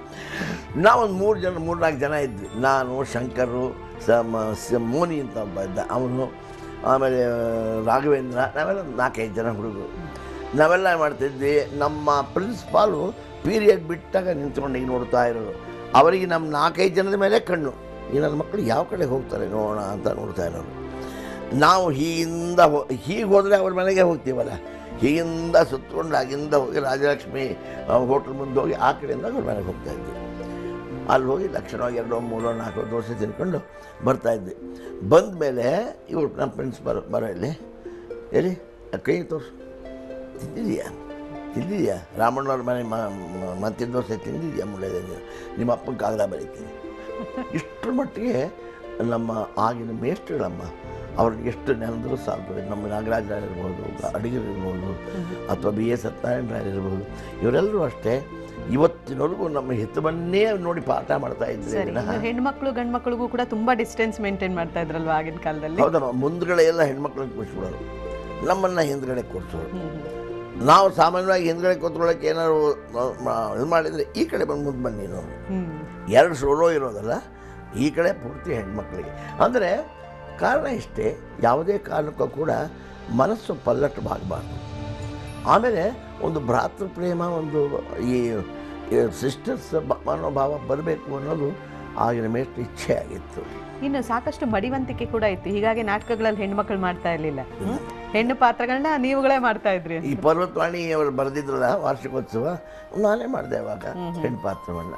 ನಾವೊಂದು ಮೂರು ಜನ ಮೂರು ನಾಲ್ಕು ಜನ ಇದ್ವಿ ನಾನು ಶಂಕರು ಸಮ ಸ ಮೋನಿ ಅಂತ ಒಬ್ಬ ಇದ್ದ ಅವನು ಆಮೇಲೆ ರಾಘವೇಂದ್ರ ನಾವೆಲ್ಲ ಒಂದು ನಾಲ್ಕೈದು ಜನ ಹುಡುಗರು ನಾವೆಲ್ಲ ಏನ್ ಮಾಡ್ತಿದ್ವಿ ನಮ್ಮ ಪ್ರಿನ್ಸಿಪಾಲು ಪೀರಿಯಡ್ ಬಿಟ್ಟಾಗ ನಿಂತ್ಕೊಂಡು ಹಿಂಗೆ ನೋಡ್ತಾ ಇರೋರು ಅವರಿಗೆ ನಮ್ಮ ನಾಲ್ಕೈದು ಜನದ ಮೇಲೆ ಕಣ್ಣು ಈ ನನ್ನ ಮಕ್ಕಳು ಯಾವ ಕಡೆ ಹೋಗ್ತಾರೆ ನೋಡೋಣ ಅಂತ ನೋಡ್ತಾ ಇರೋರು ನಾವು ಹೀಗಿಂದ ಹೋ- ಹೀಗೆ ಹೋದರೆ ಅವ್ರ ಮನೆಗೆ ಹೋಗ್ತೀವಲ್ಲ ಹೀಗಿಂದ ಸುತ್ತಕೊಂಡು ಆಗಿಂದ ಹೋಗಿ ರಾಜಲಕ್ಷ್ಮಿ ಹೋಟ್ಲ್ ಮುಂದೆ ಹೋಗಿ ಆ ಕಡೆಯಿಂದ ಅವ್ರ ಮನೆಗೆ ಹೋಗ್ತಾ ಇದ್ವಿ ಅಲ್ಲಿ ಹೋಗಿ ಲಕ್ಷಣವಾಗಿ ಎರಡೋ ಮೂರೋ ನಾಲ್ಕು ದೋಸೆ ತಿನ್ಕೊಂಡು ಬರ್ತಾಯಿದ್ವಿ ಬಂದ ಮೇಲೆ ಇವ್ರು ನಮ್ಮ ಪ್ರಿನ್ಸಿಪಲ್ ಬರೋ ಇಲ್ಲಿ ಎಲ್ಲಿ ಆ ಕೈ ತೋರಿಸು ತಿಂದಿದೆಯಾ ತಿಂದಿದೆಯಾ ರಾಮಣ್ಣವ್ರ ಮನೆ ಮತ್ತಿನ ದೋಸೆ ತಿಂದಿದೆಯಾ ಮುಳ್ಳೆದೆ ನಿಮ್ಮ ಅಪ್ಪನ ಕಾಗದ ಬರೀತೀನಿ ಇಷ್ಟರ ಮಟ್ಟಿಗೆ ನಮ್ಮ ಆಗಿನ ಮೇಷ್ಟ್ರುಗಳಮ್ಮ ಅವ್ರಿಗೆ ಎಷ್ಟು ನೆನೆದ್ರು ಸಾಲದು ನಮ್ಮ ನಾಗರಾಜ ರಾಯ್ ಇರ್ಬೋದು ಅಡಿಗರು ಇರ್ಬೋದು ಅಥವಾ ಬಿ ಎಸ್ ಸತ್ಯನಾರಾಯಣ ರಾಯ್ ಇರ್ಬೋದು ಇವರೆಲ್ಲರೂ ಅಷ್ಟೇ ಇವತ್ತಿನವರೆಗೂ ನಮ್ಮ ಹಿತವನ್ನೇ ನೋಡಿ ಪಾಠ ಮಾಡ್ತಾ ಇದ್ರೆ ಸರಿ ವಿನಃ ಇನ್ನು ಹೆಣ್ಮಕ್ಳು ಗಂಡು ಮಕ್ಳಿಗೂ ಕೂಡ ತುಂಬಾ ಡಿಸ್ಟೆನ್ಸ್ ಮೇಂಟೈನ್ ಮಾಡ್ತಾ ಇದ್ರಲ್ವಾ ಆಗಿನ ಕಾಲದಲ್ಲಿ ಹೌದಮ್ಮ ಮುಂದ್ಗಡೆ ಎಲ್ಲ ಹೆಣ್ಮಕ್ಳನ್ನ ಕೂರಿಸ್ಬಿಡೋರು ನಮ್ಮನ್ನು ಹಿಂದ್ಗಡೆ ಕೂರಿಸೋರು ನಾವು ಸಾಮಾನ್ಯವಾಗಿ ಹಿಂದ್ಗಡೆ ಕೂತ್ಕೊಳ್ಳೋಕೆ ಏನಾದ್ರು ಇದು ಮಾಡಿದರೆ ಈ ಕಡೆ ಬಂದು ಮುಂದೆ ಬನ್ನಿ ನೀನು ಹ್ಮ್ ಎರಡು ಸೋಲೋ ಇರೋದಲ್ಲ ಈ ಕಡೆ ಪೂರ್ತಿ ಹೆಣ್ಮಕ್ಳಿಗೆ ಅಂದರೆ ಕಾರಣ ಇಷ್ಟೇ ಯಾವುದೇ ಕಾರಣಕ್ಕೂ ಕೂಡ ಮನಸ್ಸು ಪಲ್ಲಟವಾಗಬಾರ್ದು ಆಮೇಲೆ ಒಂದು ಭ್ರಾತೃ ಪ್ರೇಮ ಒಂದು ಈ ಸಿಸ್ಟರ್ಸ್ ಮನೋಭಾವ ಬರಬೇಕು ಅನ್ನೋದು ಆಗಿನ ಮೇಷ್ಟು ಇಚ್ಛೆ ಆಗಿತ್ತು ಇನ್ನು ಸಾಕಷ್ಟು ಮಡಿವಂತಿಕೆ ಕೂಡ ಇತ್ತು ಹೀಗಾಗಿ ನಾಟಕಗಳಲ್ಲಿ ಹೆಣ್ಮಕ್ಳು ಮಾಡ್ತಾ ಇರ್ಲಿಲ್ಲ ಹ್ಮ್? ಹೆಣ್ಣು ಪಾತ್ರಗಳನ್ನ ನೀವುಗಳೇ ಮಾಡ್ತಾ ಇದ್ರಿ ಈ ಪರ್ವತವಾಣಿ ಅವರು ಬರೆದಿದ್ರಲ್ಲ ವಾರ್ಷಿಕೋತ್ಸವ ನಾನೇ ಮಾಡಿದೆ ಅವಾಗ ಹೆಣ್ಣು ಪಾತ್ರವನ್ನು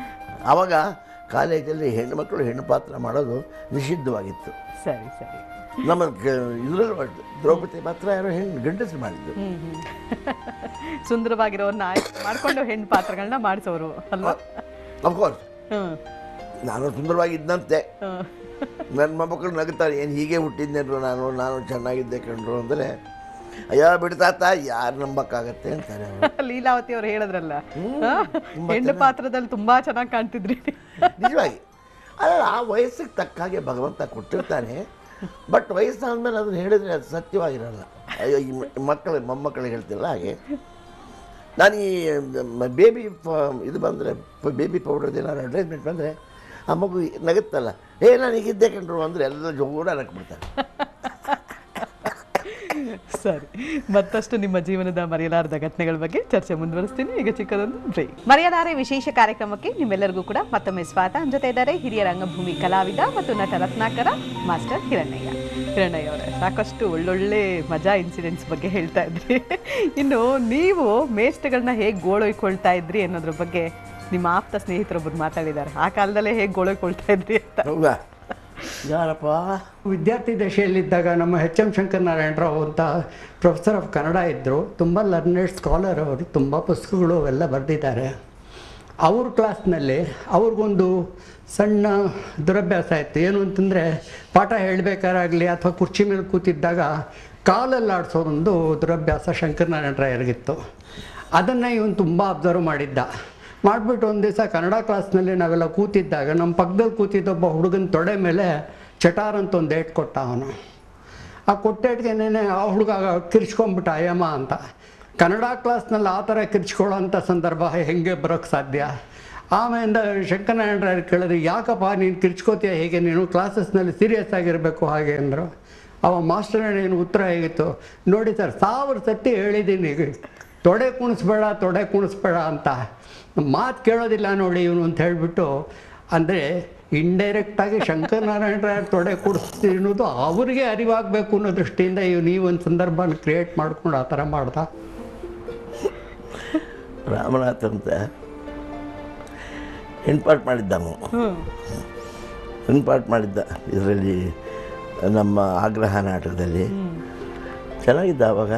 ಆವಾಗ ಕಾಲೇಜಲ್ಲಿ ಹೆಣ್ಣುಮಕ್ಕಳು ಹೆಣ್ಣು ಪಾತ್ರ ಮಾಡೋದು ನಿಷಿದ್ಧವಾಗಿತ್ತು ಸರಿ ಸರಿ ನಮ್ಮ ಇದರಲ್ಲಿ ಮಾಡಿದ್ದು ದ್ರೌಪದಿ ಮಾತ್ರ ಯಾರೋ ಹೆಣ್ಣು ಗಂಡಸರು ಮಾಡಿದ್ದು ಹ್ಮ್ ಹ್ಮ್ ಸುಂದರವಾಗಿರೋರ್ನ ಆಯ್ಕೆ ಮಾಡ್ಕೊಂಡು ಹೆಣ್ಣು ಪಾತ್ರಗಳನ್ನ ಮಾಡಿಸೋರು ಅಲ್ವಾ ಅಫ್ಕೋರ್ಸ್ ಹ್ಮ್ ನಾನು ಸುಂದರವಾಗಿ ಇದ್ದಂತೆ ಹ್ಮ್. ನನ್ನ ಮೊಮ್ಮಕ್ಕಳು ನಗುತ್ತಾರೆ ಏನು ಹೀಗೆ ಹುಟ್ಟಿದ್ನೇನ್ರು ನಾನು ನಾನು ಚೆನ್ನಾಗಿದ್ದೆ ಕಂಡ್ರು ಅಂದರೆ ಅಯ್ಯೋ ಬಿಡ್ತಾತ ಯಾರು ನಂಬಕ್ಕಾಗತ್ತೆ ಅಂತಾರೆ ಅವರು ಲೀಲಾವತಿ ಅವ್ರು ಹೇಳಿದ್ರಲ್ಲ ಹ್ಮ್, ಹಾ? ತುಂಬಾ ಹೆಣ್ಣು ಪಾತ್ರದಲ್ಲಿ ತುಂಬಾ ಚೆನ್ನಾಗಿ ಕಾಣ್ತಿದ್ರಿ ನಿಜವಾಗಿ ಅಲ್ಲ ಆ ವಯಸ್ಸಿಗೆ ತಕ್ಕ ಹಾಗೆ ಭಗವಂತ ಕೊಟ್ಟಿರ್ತಾನೆ ಬಟ್ ವಯಸ್ಸಾದ್ಮೇಲೆ ಅದನ್ನು ಹೇಳಿದರೆ ಅದು ಸತ್ಯವಾಗಿರಲ್ಲ ಅಯ್ಯೋ ಈ ಮ- ಮಕ್ಕಳು ಮೊಮ್ಮಕ್ಕಳಿಗೆ ಹೇಳ್ತಿಲ್ಲ ಹಾಗೆ ನಾನು ಈ ಬೇಬಿ ಇದು ಬಂದರೆ ಬೇಬಿ ಪೌಡರ್ ಏನಾದ್ರು ಅಡ್ವೈಸ್ಮೆಂಟ್ ಬಂದರೆ ಆ ಮಗು ನಗುತ್ತಲ್ಲ ಏ ನಾನು ಹೀಗಿದ್ದೆ ಕಂಡ್ರು ಅಂದರೆ ಎಲ್ಲ ಜೋರ ನಕ್ಬಿಡ್ತಾರೆ ಸರಿ ಮತ್ತಷ್ಟು ನಿಮ್ಮ ಜೀವನದ ಮರೆಯಲಾರದ ಘಟನೆಗಳ ಬಗ್ಗೆ ಚರ್ಚೆ ಮುಂದುವರಿಸ್ತೀನಿ ಈಗ ಚಿಕ್ಕದೊಂದು ಬ್ರೇಕ್ ಮರೆಯಲಾರೆ ವಿಶೇಷ ಕಾರ್ಯಕ್ರಮಕ್ಕೆ ನಿಮ್ಮೆಲ್ಲರಿಗೂ ಕೂಡ ಮತ್ತೊಮ್ಮೆ ಸ್ವಾಗತ ನಮ್ಮ ಜೊತೆ ಇದ್ದಾರೆ ಹಿರಿಯ ರಂಗಭೂಮಿ ಕಲಾವಿದ ಮತ್ತು ನಟ ರತ್ನಾಕರ ಮಾಸ್ಟರ್ ಹಿರಣ್ಣಯ್ಯ ಹಿರಣ್ಣಯ್ಯ ಅವರೇ ಸಾಕಷ್ಟು ಒಳ್ಳೊಳ್ಳೆ ಮಜಾ ಇನ್ಸಿಡೆಂಟ್ಸ್ ಬಗ್ಗೆ ಹೇಳ್ತಾ ಇದ್ರಿ ಇನ್ನು ನೀವು ಮೇಸ್ಟ್ಗಳನ್ನ ಹೇಗೆ ಗೋಳೊಯ್ಕೊಳ್ತಾ ಇದ್ರಿ ಅನ್ನೋದ್ರ ಬಗ್ಗೆ ನಿಮ್ಮ ಆಪ್ತ ಸ್ನೇಹಿತರೊಬ್ಬರು ಮಾತಾಡಿದ್ದಾರೆ ಆ ಕಾಲದಲ್ಲೇ ಹೇಗೆ ಗೋಳೊಯ್ಕೊಳ್ತಾ ಇದ್ರಿ ಅಂತ ಹೌದಾ ಯಾರಪ್ಪ ವಿದ್ಯಾರ್ಥಿ ದಶೆಯಲ್ಲಿದ್ದಾಗ ನಮ್ಮ ಎಚ್ ಎಂ ಶಂಕರನಾರಾಯಣರಾವ್ ಅಂತ ಪ್ರೊಫೆಸರ್ ಆಫ್ ಕನ್ನಡ ಇದ್ದರು ತುಂಬ ಲರ್ನೆಡ್ ಸ್ಕಾಲರ್ ಅವರು ತುಂಬ ಪುಸ್ತಕಗಳು ಅವೆಲ್ಲ ಬರೆದಿದ್ದಾರೆ ಅವ್ರ ಕ್ಲಾಸ್ನಲ್ಲಿ ಅವ್ರಿಗೊಂದು ಸಣ್ಣ ದುರಭ್ಯಾಸ ಇತ್ತು ಏನು ಅಂತಂದರೆ ಪಾಠ ಹೇಳಬೇಕಾರಾಗಲಿ ಅಥವಾ ಕುರ್ಚಿ ಮೇಲೆ ಕೂತಿದ್ದಾಗ ಕಾಲಲ್ಲಿ ಆಡಿಸೋದೊಂದು ದುರಭ್ಯಾಸ ಶಂಕರನಾರಾಯಣರಾಯರಿಗಿತ್ತು ಅದನ್ನು ಇವನು ತುಂಬ ಅಬ್ಸರ್ವ್ ಮಾಡಿದ್ದ ಮಾಡಿಬಿಟ್ಟು ಒಂದು ದಿವಸ ಕನ್ನಡ ಕ್ಲಾಸ್ನಲ್ಲಿ ನಾವೆಲ್ಲ ಕೂತಿದ್ದಾಗ ನಮ್ಮ ಪಕ್ಕದಲ್ಲಿ ಕೂತಿದ್ದೊಬ್ಬ ಹುಡುಗನ ತೊಡೆ ಮೇಲೆ ಚಟಾರ್ ಅಂತ ಒಂದು ಏಟ್ ಕೊಟ್ಟ ಅವನು ಆ ಕೊಟ್ಟೇಟ್ಗೆನೇ ಆ ಹುಡುಗ ಕಿರ್ಚ್ಕೊಂಡ್ಬಿಟ್ಟ ಅಯ್ಯಮ್ಮ ಅಂತ ಕನ್ನಡ ಕ್ಲಾಸ್ನಲ್ಲಿ ಆ ಥರ ಕಿರ್ಚ್ಕೊಳ್ಳೋ ಅಂಥ ಸಂದರ್ಭ ಹೆಂಗೆ ಬರೋಕ್ಕೆ ಸಾಧ್ಯ ಆಮೇಲೆ ಶಂಕರನಾರಾಯಣರಾಯರು ಕೇಳಿದ್ರೆ ಯಾಕಪ್ಪ ನೀನು ಕಿರ್ಚ್ಕೋತೀಯ ಹೇಗೆ ನೀನು ಕ್ಲಾಸಸ್ನಲ್ಲಿ ಸೀರಿಯಸ್ ಆಗಿರಬೇಕು ಹಾಗೆ ಅಂದರು ಅವ ಮಾಸ್ಟರ್ ಏನು ಉತ್ತರ ಹೇಗಿತ್ತು ನೋಡಿ ಸರ್ ಸಾವಿರ ಸತಿ ಹೇಳಿದ್ದೀನಿ ತೊಡೆ ಕುಣಿಸ್ಬೇಡ ತೊಡೆ ಕುಣಿಸ್ಬೇಡ ಅಂತ ಮಾತು ಕೇಳೋದಿಲ್ಲ ನೋಡಿ ಇವನು ಅಂತ ಹೇಳಿಬಿಟ್ಟು ಅಂದರೆ ಇಂಡೈರೆಕ್ಟಾಗಿ ಶಂಕರನಾರಾಯಣರಾಯರ ತೊಡೆ ಕುಡಿಸ್ತೀನಿ ಅನ್ನೋದು ಅವರಿಗೆ ಅರಿವಾಗಬೇಕು ಅನ್ನೋ ದೃಷ್ಟಿಯಿಂದ ಇವನು ಈ ಒಂದು ಸಂದರ್ಭನ ಕ್ರಿಯೇಟ್ ಮಾಡ್ಕೊಂಡು ಆ ಥರ ಮಾಡ್ದ ರಾಮನಾಥ್ ಅಂತ ಹೆಣ್ಪಾಟ್ ಮಾಡಿದ್ದ ಅವನು ಹ್ಮ್ ಹೆಣ್ಪಾಟ್ ಮಾಡಿದ್ದ ಇದರಲ್ಲಿ ನಮ್ಮ ಆಗ್ರಹ ನಾಟಕದಲ್ಲಿ ಚೆನ್ನಾಗಿದ್ದ ಅವಾಗ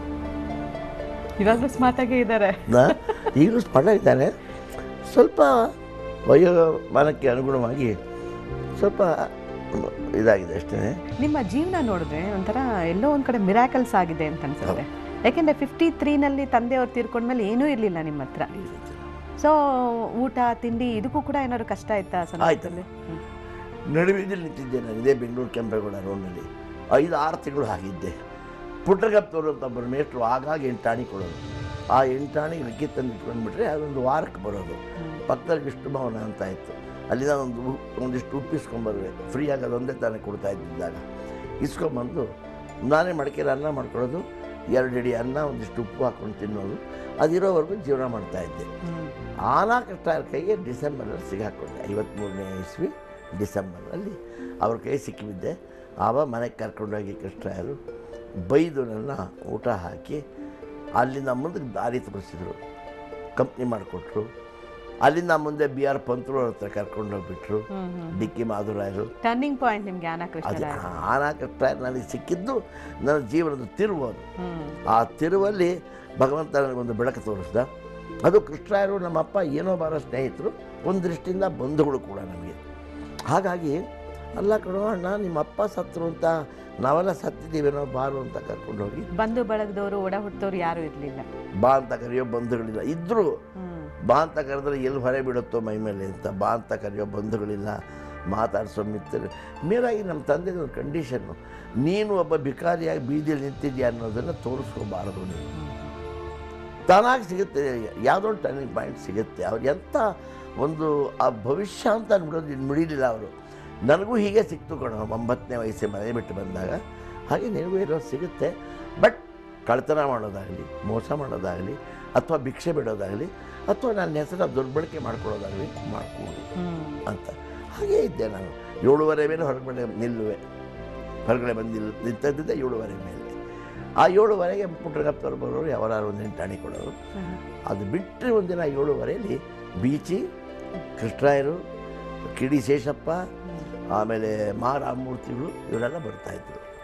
ಇವಾಗಲೂ ಸ್ಮಾರ್ಟ್ ಆಗೇ ಇದ್ದಾರೆ ನಾ ಈಗಲೂ ಸ್ಮರಣ ಇದ್ದಾನೆ ಸ್ವಲ್ಪ ವಯೋಮಾನಕ್ಕೆ ಅನುಗುಣವಾಗಿ ಸ್ವಲ್ಪ ಇದಾಗಿದೆ ಅಷ್ಟೇ ನಿಮ್ಮ ಜೀವನ ನೋಡಿದ್ರೆ ಒಂಥರ ಎಲ್ಲೋ ಒಂದ್ ಕಡೆ ಮಿರಾಕಲ್ಸ್ ಆಗಿದೆ ಅಂತ ಅನ್ಸುತ್ತೆ ಯಾಕೆಂದ್ರೆ ಫಿಫ್ಟಿ ತ್ರೀನಲ್ಲಿ ತಂದೆಯವ್ರು ತೀರ್ಕೊಂಡ್ಮೇಲೆ ಏನೂ ಇರಲಿಲ್ಲ ನಿಮ್ಮ ಹತ್ರ ಸೊ ಊಟ ತಿಂಡಿ ಇದಕ್ಕೂ ಕೂಡ ಏನಾದ್ರು ಕಷ್ಟ ಆಯ್ತಾ ಆ ಸಂದರ್ಭದಲ್ಲಿ ಹ್ಮ್. ನಡುವಿದಲ್ಲಿ ನಿಂತಿದ್ದೆ ನಾನು ಇದೇ ಬೆಂಗಳೂರು ಕೆಂಪೇಗೌಡ ರೋಡ್ನಲ್ಲಿ ಐದು ಆರು ತಿಂಗಳು ಆಗಿದ್ದೆ ಪುಟ್ಟಗಪ್ಪನವರು ಅಂತ ಒಬ್ಬರು ಮೇಟ್ರು ಆಗಾಗ ಎಂಟಾಣಿ ಕೊಡೋದು ಆ ಎಂಟಾಣಿ ರಿಕ್ಕಿ ತಂದು ಇಟ್ಕೊಂಡ್ಬಿಟ್ರೆ ಅದೊಂದು ವಾರಕ್ಕೆ ಬರೋದು ಪಕ್ಕದಲ್ಲಿ ವಿಷ್ಣು ಭವನ ಅಂತ ಇತ್ತು ಅಲ್ಲಿಂದ ಒಂದು ಉ- ಒಂದಿಷ್ಟು ಉಪ್ಪು ಇಸ್ಕೊಂಬರ್ಬೇಕು ಫ್ರೀಯಾಗಿ ಅದೊಂದೇ ತಾನೇ ಕೊಡ್ತಾ ಇದ್ದಿದ್ದಾಗ ಇಸ್ಕೊಂಬಂದು ನಾನೇ ಮಡಿಕೆಲಿ ಅನ್ನ ಮಾಡ್ಕೊಳ್ಳೋದು ಎರಡು ಅಡಿ ಅನ್ನ ಒಂದಿಷ್ಟು ಉಪ್ಪು ಹಾಕ್ಕೊಂಡು ತಿನ್ನೋದು ಅದಿರೋವರೆಗೂ ಜೀವನ ಮಾಡ್ತಾ ಇದ್ದೆ ಹ್ಮ್. ಆನಾ ಕೃಷ್ಣರ ಕೈಗೆ ಡಿಸೆಂಬರಲ್ಲಿ ಸಿಗಾಕೊಂಡೆ ಐವತ್ತ್ಮೂರನೇ ಇಸ್ವಿ ಡಿಸೆಂಬರ್ನಲ್ಲಿ ಅವ್ರ ಕೈ ಸಿಕ್ಕಿಬಿದ್ದೆ ಆವಾಗ ಮನೆಗೆ ಕರ್ಕೊಂಡೋಗಿ ಕೃಷ್ಣರಾಯರು ಬೈದು ನನ್ನ ಊಟ ಹಾಕಿ ಅಲ್ಲಿಂದ ಮುಂದಕ್ಕೆ ದಾರಿ ತೋರಿಸಿದ್ರು ಕಂಪ್ನಿ ಮಾಡಿಕೊಟ್ರು ಅಲ್ಲಿಂದ ಮುಂದೆ ಬಿ ಆರ್ ಪಂತ್ರು ಅವ್ರ ಹತ್ರ ಕರ್ಕೊಂಡೋಗ್ಬಿಟ್ರು ಹ್ಮ್ ಹ್ಮ್ ಡಿ ಕೆ ಮಾಧುರಾಯರು ಟರ್ನಿಂಗ್ ಪಾಯಿಂಟ್ ನಿಮ್ಗೆ ಜ್ಞಾನ ಅದು ಕೃಷ್ಣ ಆನಾ ಕೃಷ್ಣರಾಯರು ನನಗೆ ಸಿಕ್ಕಿದ್ದು ನನ್ನ ಜೀವನದ ತಿರುವು ಅದು ಹ್ಮ್ ಆ ತಿರುವಲ್ಲಿ ಭಗವಂತ ನನಗೊಂದು ಬೆಳಕು ತೋರಿಸ್ದ ಅದು ಕೃಷ್ಣರಾಯರು ನಮ್ಮಪ್ಪ ಏನೋ ಬಾರೋ ಸ್ನೇಹಿತರು ಒಂದು ದೃಷ್ಟಿಯಿಂದ ಬಂಧುಗಳು ಕೂಡ ನಮಗೆ ಹಾಗಾಗಿ ಅಲ್ಲ ಕಣೋ ಅಣ್ಣ ನಿಮ್ಮ ಅಪ್ಪ ಸತ್ರು ಅಂತ ನಾವೆಲ್ಲ ಸತ್ತಿದ್ದೀವೇನೋ ಬಾರು ಅಂತ ಕರ್ಕೊಂಡೋಗಿ ಬಂಧು ಬಳಗದವರು ಒಡ ಹುಟ್ಟದವ್ರು ಯಾರು ಇರ್ಲಿಲ್ಲ ಬಾ ಅಂತ ಕರೆಯೋ ಬಂಧುಗಳಿಲ್ಲ ಇದ್ದರೂ ಹ್ಮ್ ಬಾ ಅಂತ ಕರೆದ್ರೆ ಎಲ್ಲಿ ಹೊರೆ ಬಿಡುತ್ತೋ ಮೈ ಮೇಲೆ ಅಂತ ಬಾ ಅಂತ ಕರೆಯೋ ಬಂಧುಗಳಿಲ್ಲ ಮಾತಾಡಿಸೋ ಮಿತ್ರರು ಮೇಲಾಗಿ ನಮ್ಮ ತಂದೆದು ಒಂದು ಕಂಡೀಷನ್ನು ನೀನು ಒಬ್ಬ ಭಿಕಾರಿಯಾಗಿ ಬೀದಿಯಲ್ಲಿ ನಿಂತಿದ್ಯಾ ಅನ್ನೋದನ್ನು ತೋರಿಸ್ಕೋಬಾರದು ನೀನು ತಾನಾಗಿ ಸಿಗುತ್ತೆ ಯಾವುದೋ ಒಂದು ಟರ್ನಿಂಗ್ ಪಾಯಿಂಟ್ ಸಿಗುತ್ತೆ ಅವ್ರು ಎಂಥ ಒಂದು ಆ ಭವಿಷ್ಯ ಅಂತ ಅನ್ಬಿಡೋದು ಮಿಡಿಲಿಲ್ಲ ಅವರು ನನಗೂ ಹೀಗೆ ಸಿಕ್ತು ಕಣೋ ಒಂಬತ್ತನೇ ವಯಸ್ಸೇ ಮನೆ ಬಿಟ್ಟು ಬಂದಾಗ ಹಾಗೆ ನಿನಗೂ ಇರೋದು ಸಿಗುತ್ತೆ ಬಟ್ ಕಳ್ತನ ಮಾಡೋದಾಗಲಿ ಮೋಸ ಮಾಡೋದಾಗಲಿ ಅಥವಾ ಭಿಕ್ಷೆ ಬಿಡೋದಾಗಲಿ ಅಥವಾ ನನ್ನ ಹೆಸರನ್ನ ದುರ್ಬಳಕೆ ಮಾಡ್ಕೊಳ್ಳೋದಾಗಲಿ ಮಾಡ್ಕೊಡು ಹ್ಮ್ ಅಂತ ಹಾಗೇ ಇದ್ದೆ ನಾನು ಏಳುವರೆ ಮೇಲೆ ಹೊರಗಡೆ ನಿಲ್ಲುವೆ ಹೊರಗಡೆ ಬಂದು ನಿಲ್ ನಿಂತದ್ದಿದ್ದೆ ಏಳುವರೆ ಮೇಲೆ ಆ ಏಳುವರೆಗೆ ಪುಟ್ರಗಪ್ಪವ್ರು ಬರೋರು ಯಾವಾರು ಒಂದು ಎಂಟಾಣಿ ಕೊಡೋರು ಹ್ಮ್. ಅದು ಬಿಟ್ಟರೆ ಒಂದಿನ ಏಳುವರೆಯಲ್ಲಿ ಬೀಚಿ ಕೃಷ್ಣರಾಯರು ಕಿಡಿ ಶೇಷಪ್ಪ ಆಮೇಲೆ ಮಾ ರಾಮಮೂರ್ತಿಗಳು ಇವರೆಲ್ಲ ಬರ್ತಾಯಿದ್ರು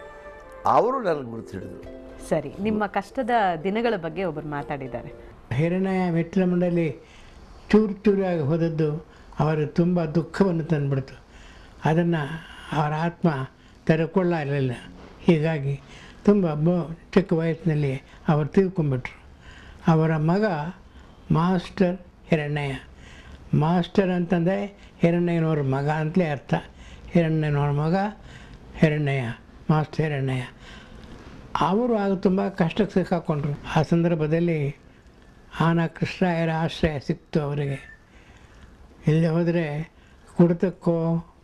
ಅವರು ನನಗೆ ಗುರುತು ಹಿಡಿದ್ರು ಸರಿ ನಿಮ್ಮ ಕಷ್ಟದ ದಿನಗಳ ಬಗ್ಗೆ ಒಬ್ಬರು ಮಾತಾಡಿದ್ದಾರೆ ಹಿರಣ್ಯ ಮೆಟ್ಟಿಲ ಮಂಡಲಿ ಚೂರು ಚೂರಾಗಿ ಹೋದದ್ದು ಅವರು ತುಂಬ ದುಃಖವನ್ನು ತಂದುಬಿಡ್ತು ಅದನ್ನು ಅವರ ಆತ್ಮ ತೆರೆಕೊಳ್ಳಲಿಲ್ಲ ಹೀಗಾಗಿ ತುಂಬ ಬ ಚಿಕ್ಕ ವಯಸ್ಸಿನಲ್ಲಿ ಅವರು ತಿಳ್ಕೊಂಬಿಟ್ರು ಅವರ ಮಗ ಮಾಸ್ಟರ್ ಹಿರಣ್ಣಯ್ಯ ಮಾಸ್ಟರ್ ಅಂತಂದರೆ ಹಿರಣ್ಣಯ್ಯನವ್ರ ಮಗ ಅಂತಲೇ ಅರ್ಥ ಹಿರಣ್ಣಯ್ಯನವ್ರ ಮಗ ಹಿರಣ್ಣಯ್ಯ ಮಾಸ್ಟರ್ ಹಿರಣ್ಣಯ್ಯ ಅವರು ಆಗ ತುಂಬ ಕಷ್ಟಕ್ಕೆ ಸಿಕ್ಕಾಕೊಂಡ್ರು ಆ ಸಂದರ್ಭದಲ್ಲಿ ಆನ ಕೃಷ್ಣಾಯರ ಆಶ್ರಯ ಸಿಕ್ತು ಅವರಿಗೆ ಇಲ್ಲಿ ಹೋದರೆ ಕುಡಿತಕ್ಕೋ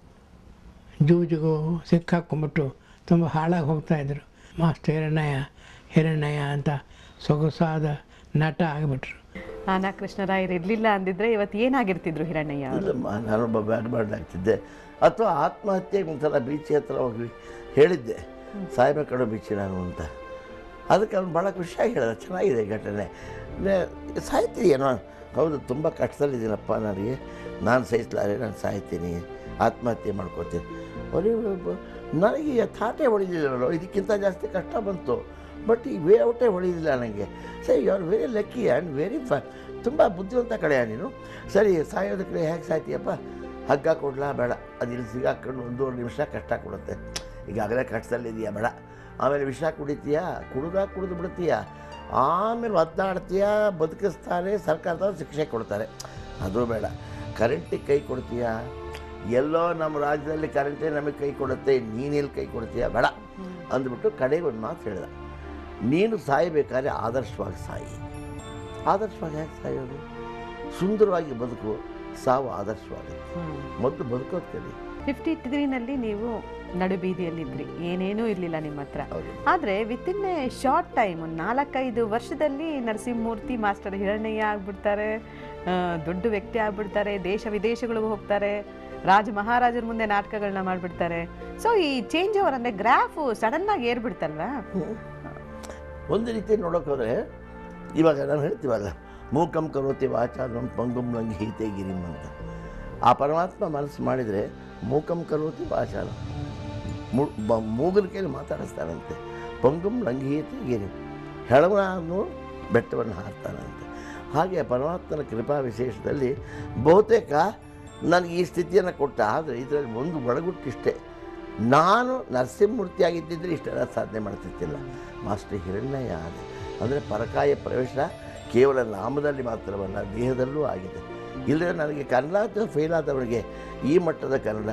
ಜೂಜಿಗೋ ಸಿಕ್ಕಾಕೊಂಬಿಟ್ಟು ತುಂಬ ಹಾಳಾಗಿ ಹೋಗ್ತಾಯಿದ್ರು ಮಾಸ್ಟರ್ ಹಿರಣ್ಣಯ್ಯ ಹಿರಣ್ಣಯ್ಯ ಅಂತ ಸೊಗಸಾದ ನಟ ಆಗಿಬಿಟ್ರು ಆನಾ ಕೃಷ್ಣರಾಯರು ಇರ್ಲಿಲ್ಲ ಅಂದಿದ್ರೆ ಇವತ್ತು ಏನಾಗಿರ್ತಿದ್ರು ಹಿರಣ್ಣಯ್ಯ ಅವರು ಇಲ್ಲಮ್ಮ ನಾನೊಬ್ಬ ಬ್ಯಾಡ್ ಆಗ್ತಿದ್ದೆ ಅಥವಾ ಆತ್ಮಹತ್ಯೆಗೆ ಒಂದ್ಸಲ ಬೀಚಿ ಹತ್ರ ಹೋಗಿ ಹೇಳಿದ್ದೆ ಸಾಯ್ಬೇಕಡೋ ಬೀಚಿ ನಾನು ಅಂತ ಅದಕ್ಕೆ ಅವ್ನು ಭಾಳ ಖುಷಿಯಾಗಿ ಹೇಳಿದ ಚೆನ್ನಾಗಿದೆ ಘಟನೆ ನೆ- ಸಾಯ್ತೀಯೇನೋ ಹೌದು ತುಂಬ ಕಷ್ಟದಲ್ಲಿದ್ದೀನಪ್ಪ ನನಗೆ ನಾನು ಸಹಿಸಲಾರೆ ನಾನು ಸಾಯ್ತೀನಿ ಆತ್ಮಹತ್ಯೆ ಮಾಡ್ಕೋತೀನಿ ಬರೀ ಒಬ್ಬ- ನನಗೆ ಈ ಥಾಟೆ ಹೊಡಿಲಿಲ್ಲೋ ಇದಕ್ಕಿಂತ ಜಾಸ್ತಿ ಕಷ್ಟ ಬಂತು ಬಟ್ ಈ ವೇ ಔಟೇ ಹೊಳಿಲಿಲ್ಲ ನನಗೆ ಸರಿ you are very lucky and very ಫ ತುಂಬ ಬುದ್ಧಿವಂತ ಕಡೆಯ ನೀನು ಸರಿ ಸಾಯೋದಕ್ಕೆ ಹೇಗೆ ಸಾಯ್ತೀಯಪ್ಪ ಹಗ್ಗ ಕೊಡ್ಲಾ ಬೇಡ ಅದು ಇಲ್ಲಿ ಸಿಗಾಕೊಂಡು ಒಂದೂವರೆ ನಿಮಿಷ ಕಷ್ಟ ಕೊಡುತ್ತೆ ಈಗಾಗಲೇ ಕಷ್ಟದಲ್ಲಿದೆಯಾ ಬೇಡ ಆಮೇಲೆ ವಿಷ ಕುಡಿತೀಯಾ ಕುಡಿದಾಗ ಕುಡಿದು ಬಿಡ್ತೀಯಾ ಆಮೇಲೆ ಒದ್ದಾಡ್ತೀಯ ಬದುಕಿಸ್ತಾರೆ ಸರ್ಕಾರದವ್ರು ಶಿಕ್ಷೆ ಕೊಡ್ತಾರೆ ಅದು ಬೇಡ ಕರೆಂಟಿಗೆ ಕೈ ಕೊಡ್ತೀಯಾ ಎಲ್ಲೋ ನಮ್ಮ ರಾಜ್ಯದಲ್ಲಿ ಕರೆಂಟೇ ನಮಗೆ ಕೈ ಕೊಡುತ್ತೆ ನೀನೆಲ್ಲಿ ಕೈ ಕೊಡ್ತೀಯಾ ಬೇಡ ಅಂದ್ಬಿಟ್ಟು ಕಡೆಗೆ ಒಂದು ಮಾತು ಹೇಳ್ದ ನೀನು ಸಾಯಬೇಕಾದ್ರೆ ಆದರ್ಶವಾಗಿ ಸಾಯಿ ಆದರ್ಶವಾಗಿ ಹೇಗೆ ಸಾಯೋದು ಸುಂದರವಾಗಿ ಬದುಕು ಸಾವು ಆದರ್ಶವಾಗುತ್ತೆ ಮೊದಲು ಬದುಕೋದು ಕಲಿ ಫಿಫ್ಟಿ ತ್ರೀನಲ್ಲಿ ನೀವು ನಡುಬೀದಿಯಲ್ಲಿದ್ರಿ ಏನೇನೂ ಇರಲಿಲ್ಲ ನಿಮ್ಮ ಹತ್ರ ಹೌದು ಆದರೆ ವಿತಿನ್ ಎ ಶಾರ್ಟ್ ಟೈಮ್ ಒಂದು ನಾಲ್ಕೈದು ವರ್ಷದಲ್ಲಿ ನರಸಿಂಹಮೂರ್ತಿ ಮಾಸ್ಟರ್ ಹಿರಣ್ಣಯ್ಯ ಆಗ್ಬಿಡ್ತಾರೆ ಆ, ದೊಡ್ಡ ವ್ಯಕ್ತಿ ಆಗ್ಬಿಡ್ತಾರೆ ದೇಶ ವಿದೇಶಗಳಿಗೂ ಹೋಗ್ತಾರೆ ರಾಜ ಮಹಾರಾಜರ ಮುಂದೆ ನಾಟಕಗಳನ್ನ ಮಾಡಿಬಿಡ್ತಾರೆ ಸೊ ಈ ಚೇಂಜ್ ಓವರ್ ಅಂದರೆ ಗ್ರಾಫು ಸಡನ್ನಾಗಿ ಏರ್ಬಿಡ್ತಲ್ವಾ ಒಂದು ರೀತಿ ನೋಡೋಕೆ ಹೋದರೆ ಇವಾಗ ನಾನು ಹೇಳ್ತೀವಲ್ಲ ಮೂಕಂ ಕರೋತಿ ವಾಚಾಲಂ ಪಂಗುಂ ಲಂಘಿ ಹೀತೆ ಗಿರಿಂ ಅಂತ ಆ ಪರಮಾತ್ಮ ಮನಸ್ಸು ಮಾಡಿದರೆ ಮೂಕಂ ಕರೋತಿ ವಾಚಾಲಂ ಮೂ ಬ- ಮೂಗನ ಕೈಲಿ ಮಾತಾಡಿಸ್ತಾನಂತೆ ಪಂಗುಂ ಲಂಘೀತೆ ಗಿರಿ ಹೆಳವನು ಬೆಟ್ಟವನ್ನು ಹಾರ್ತಾನಂತೆ ಹಾಗೆ ಪರಮಾತ್ಮನ ಕೃಪಾ ವಿಶೇಷದಲ್ಲಿ ಬಹುತೇಕ ನನಗೆ ಈ ಸ್ಥಿತಿಯನ್ನು ಕೊಟ್ಟ ಆದರೆ ಇದರಲ್ಲಿ ಒಂದು ಒಳಗುಟ್ಟಿಷ್ಟೇ ನಾನು ನರಸಿಂಹಮೂರ್ತಿ ಆಗಿದ್ದಿದ್ರೆ ಇಷ್ಟೆಲ್ಲ ಸಾಧನೆ ಮಾಡ್ತಿರ್ತಿಲ್ಲ ಮಾಸ್ಟರ್ ಹಿರಣ್ಯಯ್ಯ ಆದೆ ಅಂದರೆ ಪರಕಾಯ ಪ್ರವೇಶ ಕೇವಲ ನಾಮದಲ್ಲಿ ಮಾತ್ರವಲ್ಲ ದೇಹದಲ್ಲೂ ಆಗಿದೆ ಇಲ್ಲದೆ ನನಗೆ ಕನ್ನಡ ಫೇಲ್ ಆದವರಿಗೆ ಈ ಮಟ್ಟದ ಕನ್ನಡ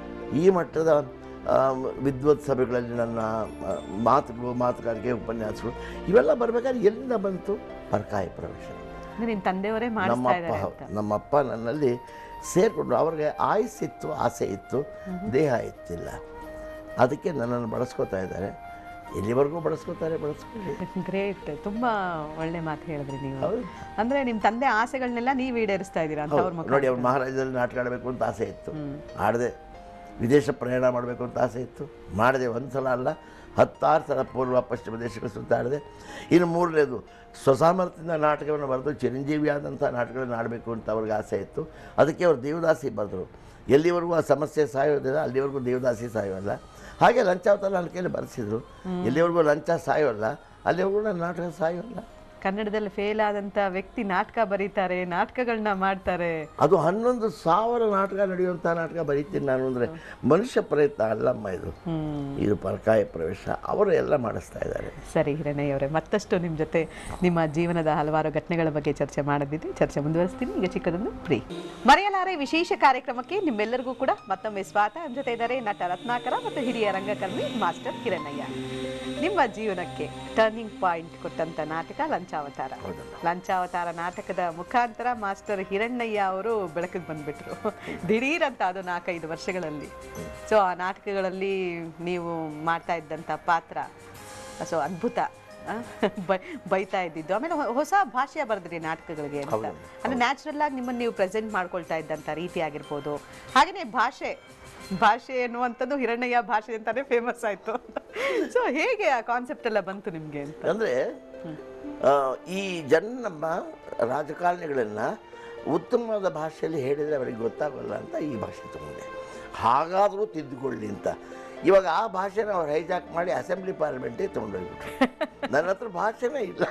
ಈ ಮಟ್ಟದ ಆ, ವಿದ್ವತ್ ಸಭೆಗಳಲ್ಲಿ ನನ್ನ ಆ, ಮಾತುಗಳು ಮಾತುಗಾರಿಕೆ ಉಪನ್ಯಾಸಗಳು ಇವೆಲ್ಲ ಬರಬೇಕಾದ್ರೆ ಎಲ್ಲಿಂದ ಬಂತು ಪರಕಾಯ ಪ್ರವೇಶ ಅಂದ್ರೆ ನಿಮ್ಮ ತಂದೆಯವರೇ ಮಾಡಿಸ್ತಾ ನಮ್ಮಪ್ಪ ಇದ್ದಾರೆ ಹೌದು. ಅಂತ ನಮ್ಮಪ್ಪ ನನ್ನಲ್ಲಿ ಸೇರಿಕೊಂಡ್ರು ಅವ್ರಿಗೆ ಆಯುಸ್ಸಿತ್ತು ಆಸೆ ಇತ್ತು ದೇಹ ಇತ್ತಿಲ್ಲ ಅದಕ್ಕೆ ನನ್ನನ್ನು ಬಳಸ್ಕೋತಾ ಇದ್ದಾರೆ ಎಲ್ಲಿವರೆಗೂ ಬಳಸ್ಕೋತಾರೆ ಬಳಸ್ಕೊಳ್ಳಿ ಗ್ರೇಟ್ ತುಂಬಾ ಒಳ್ಳೆ ಮಾತು ಹೇಳಿದ್ರಿ ನೀವು ಹೌದು. ಅಂದ್ರೆ ನಿಮ್ಮ ತಂದೆ ಆಸೆಗಳನ್ನೆಲ್ಲ ನೀವು ಈಡೇರಿಸ್ತಾ ಇದ್ದೀರಾ ಅಂತ ಅವ್ರ ಹೌದು. ಮಕ್ಕಳು ನೋಡಿ ಅವ್ರು ಮಹಾರಾಜದಲ್ಲಿ ನಾಟಕ ಆಡಬೇಕು ಅಂತ ಆಸೆ ಇತ್ತು ಆಡದೆ ವಿದೇಶ ಪ್ರಯಾಣ ಮಾಡಬೇಕು ಅಂತ ಆಸೆ ಇತ್ತು ಮಾಡಿದೆ ಒಂದು ಸಲ ಅಲ್ಲ ಹತ್ತಾರು ಸಲ ಪೂರ್ವ ಪಶ್ಚಿಮ ದೇಶಗಳು ಸುತ್ತಾಡಿದೆ ಇನ್ನು ಮೂರನೇದು ಸ್ವಸಾಮರ್ಥ್ಯದಿಂದ ನಾಟಕವನ್ನು ಬರೆದು ಚಿರಂಜೀವಿಯಾದಂಥ ನಾಟಕಗಳನ್ನು ಆಡಬೇಕು ಅಂತ ಅವ್ರಿಗೆ ಆಸೆ ಇತ್ತು ಅದಕ್ಕೆ ಅವರು ದೇವದಾಸಿ ಬರೆದರು ಎಲ್ಲಿವರೆಗೂ ಆ ಸಮಸ್ಯೆ ಸಾಯೋದಿಲ್ಲ ಅಲ್ಲಿವರೆಗೂ ದೇವದಾಸಿ ಸಾಯೋಲ್ಲ ಹಾಗೆ ಲಂಚಾವತಾರ ನನ್ನ ಕೈಲಿ ಬರೆಸಿದ್ರು ಎಲ್ಲಿವರೆಗೂ ಲಂಚ ಸಾಯೋಲ್ಲ ಅಲ್ಲಿವರೆಗೂ ನನ್ನ ನಾಟಕ ಸಾಯೋಲ್ಲ ಕನ್ನಡದಲ್ಲಿ ಫೇಲ್ ಆದಂತ ವ್ಯಕ್ತಿ ನಾಟಕ ಬರೀತಾರೆ ನಾಟಕಗಳನ್ನ ಮಾಡ್ತಾರೆ ಅದು ಹನ್ನೊಂದು ಸಾವಿರ ನಾಟಕ ನಡೆಯುವಂಥ ನಾಟಕ ಬರೀತೀನಿ ನಾನು ಅಂದರೆ ಮನುಷ್ಯ ಪ್ರಯತ್ನ ಅಲ್ಲಮ್ಮ ಇದು ಇದು ಪರಕಾಯ ಪ್ರವೇಶ ಅವರು ಎಲ್ಲ ಮಾಡಿಸ್ತಾ ಇದ್ದಾರೆ ಸರಿ ಹಿರಣ್ಣಯ್ಯ ಅವರೇ ಮತ್ತಷ್ಟು ನಿಮ್ಮ ಜೊತೆ ನಿಮ್ಮ ಜೀವನದ ಹಲವಾರು ಘಟನೆಗಳ ಬಗ್ಗೆ ಚರ್ಚೆ ಮಾಡಿದ್ದಿದೆ ಚರ್ಚೆ ಮುಂದುವರಿಸ್ತೀನಿ ಈಗ ಚಿಕ್ಕದೊಂದು ಫ್ರೀ ಮರೆಯಲಾರೆ ವಿಶೇಷ ಕಾರ್ಯಕ್ರಮಕ್ಕೆ ನಿಮ್ಮೆಲ್ಲರಿಗೂ ಕೂಡ ಮತ್ತೊಮ್ಮೆ ಸ್ವಾಗತ ನಮ್ಮ ಜೊತೆ ಇದ್ದಾರೆ ನಟ ರತ್ನಾಕರ ಮತ್ತು ಹಿರಿಯ ರಂಗಕರ್ಮಿ ಮಾಸ್ಟರ್ ಕಿರಣಯ್ಯ ನಿಮ್ಮ ಜೀವನಕ್ಕೆ ಟರ್ನಿಂಗ್ ಪಾಯಿಂಟ್ ಕೊಟ್ಟಂತ ನಾಟಕ ಲಂಚಾವತಾರ ಲಂಚಾವತಾರ ನಾಟಕದ ಮುಖಾಂತರ ಮಾಸ್ಟರ್ ಹಿರಣ್ಣಯ್ಯ ಅವರು ಬೆಳಕಿಗೆ ಬಂದ್ಬಿಟ್ರು ದಿಢೀರ್ ಅಂತ ಅದು ನಾಲ್ಕೈದು ವರ್ಷಗಳಲ್ಲಿ ಸೊ ಆ ನಾಟಕಗಳಲ್ಲಿ ನೀವು ಮಾಡ್ತಾ ಇದ್ದಂಥ ಪಾತ್ರ ಸೊ ಅದ್ಭುತ ಆ, ಬೈ- ಬೈತಾ ಇದ್ದಿದ್ದು ಆಮೇಲೆ ಹೊ- ಹೊಸ ಭಾಷೆಯ ಬರೆದ್ರಿ ನಾಟಕಗಳಿಗೆ ಅಂತ ಹೌದು. ಅಂದ್ರೆ ನ್ಯಾಚುರಲ್ ಆಗಿ ನಿಮ್ಮನ್ನು ನೀವು ಪ್ರೆಸೆಂಟ್ ಮಾಡ್ಕೊಳ್ತಾ ಇದ್ದಂಥ ರೀತಿ ಆಗಿರ್ಬೋದು ಹಾಗೆಯೇ ಭಾಷೆ ಭಾಷೆ ಎನ್ನುವಂಥದ್ದು ಹಿರಣ್ಣಯ್ಯ ಭಾಷೆ ಅಂತಾನೆ ಫೇಮಸ್ ಆಯ್ತು ಸೊ ಹೇಗೆ ಆ ಕಾನ್ಸೆಪ್ಟ್ ಎಲ್ಲ ಬಂತು ನಿಮ್ಗೆ ಅಂತ ಅಂದರೆ ಈ ಜನ ನಮ್ಮ ರಾಜಕಾರಣಿಗಳನ್ನು ಉತ್ತಮವಾದ ಭಾಷೆಯಲ್ಲಿ ಹೇಳಿದರೆ ಅವರಿಗೆ ಗೊತ್ತಾಗಲ್ಲ ಅಂತ ಈ ಭಾಷೆ ತಗೊಂಡೆ ಹಾಗಾದರೂ ತಿದ್ದುಕೊಳ್ಳಿ ಅಂತ ಇವಾಗ ಆ ಭಾಷೆನ ಅವ್ರು ಹೈಜಾಕ್ ಮಾಡಿ ಅಸೆಂಬ್ಲಿ ಪಾರ್ಲಿಮೆಂಟಿಗೆ ತೊಗೊಂಡೋಗ್ಬಿಟ್ರು ನನ್ನ ಹತ್ರ ಭಾಷೆನೇ ಇಲ್ಲ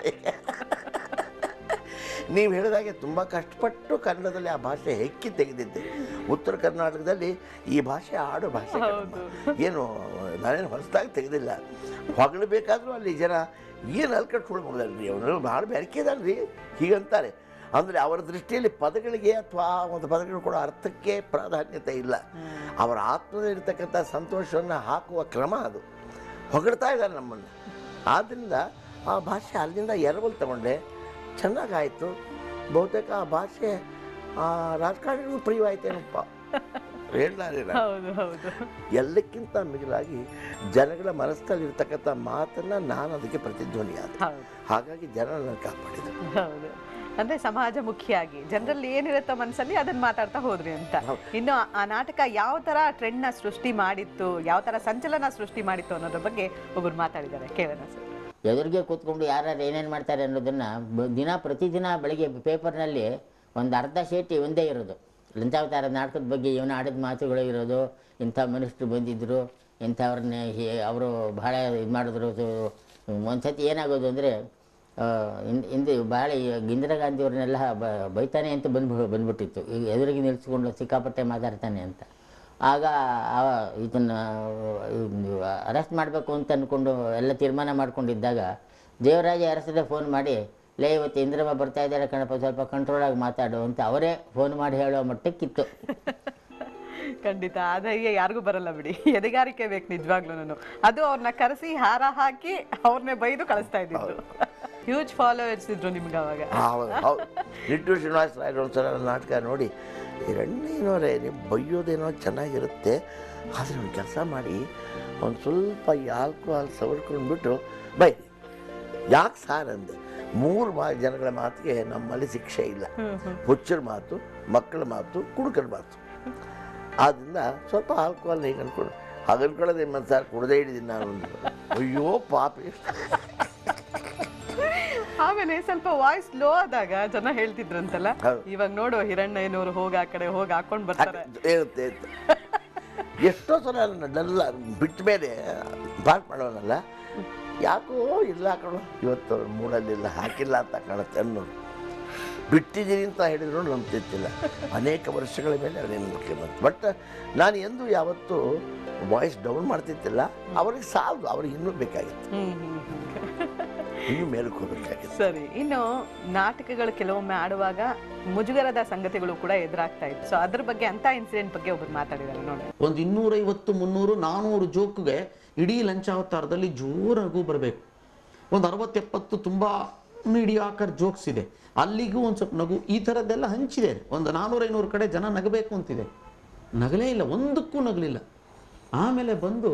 ನೀವು ಹೇಳಿದಾಗೆ ತುಂಬ ಕಷ್ಟಪಟ್ಟು ಕನ್ನಡದಲ್ಲಿ ಆ ಭಾಷೆ ಹೆಕ್ಕಿ ತೆಗೆದಿದ್ದೆ ಉತ್ತರ ಕರ್ನಾಟಕದಲ್ಲಿ ಈ ಭಾಷೆ ಆಡೋ ಭಾಷೆ ಕಣಮ್ಮ. ಏನು ನಾನೇನು ಹೊಸದಾಗಿ ತೆಗೆದಿಲ್ಲ ಹೊಗಳಬೇಕಾದ್ರೂ ಅಲ್ಲಿ ಜನ ಏನು ಅಲ್ಕಟ್ಟು ಹೊಳ್ಬೋದಲ್ರಿ ಅವನು ಭಾಳ ಬೆರಕಿದಲ್ರಿ ಹೀಗಂತಾರೆ ಅಂದರೆ ಅವರ ದೃಷ್ಟಿಯಲ್ಲಿ ಪದಗಳಿಗೆ ಅಥವಾ ಆ ಒಂದು ಪದಗಳು ಕೊಡೋ ಅರ್ಥಕ್ಕೆ ಪ್ರಾಧಾನ್ಯತೆ ಇಲ್ಲ ಅವರ ಆತ್ಮದಲ್ಲಿರ್ತಕ್ಕಂಥ ಸಂತೋಷವನ್ನು ಹಾಕುವ ಕ್ರಮ ಅದು ಹೊಗಳ್ತಾ ಇದ್ದಾರೆ ನಮ್ಮನ್ನು ಆದ್ದರಿಂದ ಆ ಭಾಷೆ ಅಲ್ಲಿಂದ ಎರವಲು ತಗೊಂಡೆ ಚೆನ್ನಾಗಾಯಿತು ಬಹುತೇಕ ಆ ಭಾಷೆ ಆ ರಾಜಕಾರಣಿಗೂ ಪ್ರಿಯವಾಯ್ತೇನಪ್ಪ ಹೇಳ್ತಾರೆ ನಾನು. ಹೌದು ಹೌದು ಎಲ್ಲಕ್ಕಿಂತ ಮಿಗಿಲಾಗಿ ಜನಗಳ ಮನಸ್ಸಲ್ಲಿರ್ತಕ್ಕಂಥ ಮಾತನ್ನು ನಾನು ಅದಕ್ಕೆ ಪ್ರತಿಧ್ವನಿಯಾದ ಹೌದು ಹಾಗಾಗಿ ಜನರನ್ನು ಕಾಪಾಡಿದರು ಹೌದು ಅಂದ್ರೆ ಸಮಾಜಮುಖಿಯಾಗಿ ಜನರಲ್ಲಿ ಏನಿರುತ್ತೋ ಮನಸ್ಸಲ್ಲಿ ಅದನ್ನ ಮಾತಾಡ್ತಾ ಹೋದ್ರಿ ಅಂತ ಇನ್ನು ಆ- ಆ ನಾಟಕ ಯಾವ ತರ ಟ್ರೆಂಡ್ ನ ಸೃಷ್ಟಿ ಮಾಡಿತ್ತು ಯಾವ ತರ ಸಂಚಲನ ಸೃಷ್ಟಿ ಮಾಡಿತ್ತು ಅನ್ನೋದ್ರ ಬಗ್ಗೆ ಒಬ್ರು ಮಾತಾಡಿದ್ದಾರೆ ಕೇಳೋಣ ಸರ್ ಎದುರಿಗೆ ಕೂತ್ಕೊಂಡು ಯಾರ್ಯಾರು ಏನೇನು ಮಾಡ್ತಾರೆ ಅನ್ನೋದನ್ನು ಬ- ದಿನ ಪ್ರತಿದಿನ ಬೆಳಿಗ್ಗೆ ಪೇಪರ್ನಲ್ಲಿ ಒಂದು ಅರ್ಧ ಶೇಟಿ ಒಂದೇ ಇರೋದು ಲಂಚಾವತಾರ ನಾಟಕದ ಬಗ್ಗೆ ಇವನು ಆಡಿದ ಮಾತುಗಳು ಇರೋದು ಇಂಥ ಮನುಷ್ಯರು ಬಂದಿದ್ದರು ಇಂಥವ್ರನ್ನ ಅವರು ಬಹಳ ಇದು ಮಾಡಿದ್ರು ಒಂದು ಸತಿ ಏನಾಗೋದು ಅಂದರೆ ಹಿಂದೆ ಭಾಳ ಈ ಇಂದಿರಾ ಗಾಂಧಿಯವ್ರನ್ನೆಲ್ಲ ಬ ಬೈತಾನೆ ಅಂತ ಬಂದ್ಬಿ ಬಂದ್ಬಿಟ್ಟಿತ್ತು ಈಗ ಎದುರಿಗೆ ನಿಲ್ಸ್ಕೊಂಡು ಸಿಕ್ಕಾಪಟ್ಟೆ ಮಾತಾಡ್ತಾನೆ ಅಂತ ಆಗ ಅವ ಇದನ್ನು ಅರೆಸ್ಟ್ ಮಾಡಬೇಕು ಅಂತ ಅಂದ್ಕೊಂಡು ಎಲ್ಲ ತೀರ್ಮಾನ ಮಾಡ್ಕೊಂಡಿದ್ದಾಗ ದೇವರಾಜ ಅರಸದೆ ಫೋನ್ ಮಾಡಿ ಲೇ ಇವತ್ತು ಇಂದ್ರಮ್ಮ ಬರ್ತಾ ಇದ್ದಾರೆ ಕಣಪ್ಪ ಸ್ವಲ್ಪ ಕಂಟ್ರೋಲಾಗಿ ಮಾತಾಡು ಅಂತ ಅವರೇ ಫೋನ್ ಮಾಡಿ ಹೇಳೋ ಮಟ್ಟಕ್ಕಿತ್ತು ಖಂಡಿತ ಆ ಧೈರ್ಯ ಯಾರಿಗೂ ಬರಲ್ಲ ಬಿಡಿ ಎದೆಗಾರಿಕೆ ಬೇಕು ನಿಜವಾಗ್ಲೂ ಅದು ಅವ್ರನ್ನ ಕರೆಸಿ ಹಾರ ಹಾಕಿ ಅವ್ರನ್ನೇ ಬೈದು ಕಳಿಸ್ತಾ ಇದ್ದಿದ್ದು ಹ್ಯೂಜ್ ಫಾಲೋವರ್ಸ್ ಇದ್ರು ನಿಮ್ಗೆ ಅವಾಗ ಹೌದು ಹೌದು ನಿಟ್ಟೂರು ಶ್ರೀನಿವಾಸ ರಾಯರು ಒಂದ್ಸಲ ನನ್ನ ನಾಟಕ ನೋಡಿ ಎರಡನೇನೋರೇ ನೀವು ಬೈಯೋದೇನೋ ಚೆನ್ನಾಗಿರುತ್ತೆ ಆದರೆ ಒಂದು ಕೆಲಸ ಮಾಡಿ ಒಂದು ಸ್ವಲ್ಪ ಈ ಆಲ್ಕೋಹಾಲ್ ಸವರ್ಕೊಂಡ್ಬಿಟ್ಟು ಬೈ ಯಾಕೆ ಸಾರ್ ಅಂದೆ ಮೂರು ಮಾ ಜನಗಳ ಮಾತಿಗೆ ನಮ್ಮಲ್ಲಿ ಶಿಕ್ಷೆ ಇಲ್ಲ ಹುಚ್ಚರ ಮಾತು ಮಕ್ಕಳ ಮಾತು ಕುಡುಕರ ಮಾತು ಆದ್ದರಿಂದ ಸ್ವಲ್ಪ ಆಲ್ಕೋಹಾಲ್ ಹೀಗೆ ಅನ್ಕೊಂಡು ಹಾಗೆ ಅನ್ಕೊಳ್ಳೋದೇ ಮತ್ತೆ ಸರ್ ಕುಡ್ದೇ ಹಿಡಿದೀನಿ ನಾನು ಅಂದ್ರು. ಅಯ್ಯೋ ಪಾಪಿ ಆಮೇಲೆ ಸ್ವಲ್ಪ ವಾಯ್ಸ್ ಲೋ ಆದಾಗ ಜನ ಹೇಳ್ತಿದ್ರಂತಲ್ಲ ಹೌದು. ಇವಾಗ ನೋಡು ಹಿರಣ್ಣಯ್ಯನವರು ಹೋಗಿ ಆ ಕಡೆ ಹೋಗಿ ಹಾಕೊಂಡ್ ಬರ್ತಾರೆ ಇರುತ್ತೆ ಅಂತ ಎಷ್ಟೋ ಸಲ ನನ್ನ ಡಲ್ಲ ಬಿಟ್ಟ ಮೇಲೆ ಪಾಠ ಮಾಡೋನಲ್ಲ ಯಾಕೋ ಇಲ್ಲ ಕಣೋ ಇವತ್ತು ಮೂಡಲ್ಲಿಲ್ಲ ಹಾಕಿಲ್ಲ ಅಂತ ಕಾಣುತ್ತೆ ಅನ್ನೋದು ಬಿಟ್ಟಿದ್ದೀನಿ ಅಂತ ಹೇಳಿದ್ರು ನಂಬ್ತಿರ್ತಿಲ್ಲ ಅನೇಕ ವರ್ಷಗಳ ಮೇಲೆ ಅವರೇನು ಮುಖ್ಯಮಂತ್ರಿ ಬಟ್ ನಾನು ಎಂದು ಯಾವತ್ತೂ ವಾಯ್ಸ್ ಡೌನ್ ಮಾಡ್ತಿರ್ತಿಲ್ಲ ಅವ್ರಿಗೆ ಸಾಲದು ಅವ್ರಿಗೆ ಇನ್ನೂ ಬೇಕಾಗಿತ್ತು ಹ್ಮ್ ಹ್ಮ್ ಹ್ಮ್. ಇನ್ನೂ ಮೇಲಕ್ಕೆ ಹೋಗ್ಬೇಕಾಗಿತ್ತು ಸರಿ ಇನ್ನು ನಾಟಕಗಳು ಕೆಲವೊಮ್ಮೆ ಆಡುವಾಗ ಮುಜುಗರದ ಸಂಗತಿಗಳು ಕೂಡ ಎದುರಾಗ್ತಾ ಇತ್ತು ಸೊ ಅದ್ರ ಬಗ್ಗೆ ಅಂತ ಇನ್ಸಿಡೆಂಟ್ ಬಗ್ಗೆ ಒಬ್ರು ಮಾತಾಡಿದ್ದಾರೆ ನೋಡಿ ಒಂದು ಇನ್ನೂರೈವತ್ತು ಮುನ್ನೂರು ನಾನ್ನೂರು ಜೋಕ್ಗೆ ಇಡೀ ಲಂಚಾವತಾರದಲ್ಲಿ ಜೋರು ನಗು ಬರಬೇಕು ಒಂದು ಅರವತ್ತೆಪ್ಪತ್ತು ತುಂಬ ಮೀಡಿಯಾಕರ್ ಜೋಕ್ಸ್ ಇದೆ ಅಲ್ಲಿಗೂ ಒಂದು ಸ್ವಲ್ಪ ನಗು ಈ ಥರದ್ದೆಲ್ಲ ಹಂಚಿದೆ ಒಂದು ನಾನ್ನೂರು ಐನೂರು ಕಡೆ ಜನ ನಗಬೇಕು ಅಂತಿದೆ ನಗಲೇ ಇಲ್ಲ ಒಂದಕ್ಕೂ ನಗಲಿಲ್ಲ ಆಮೇಲೆ ಬಂದು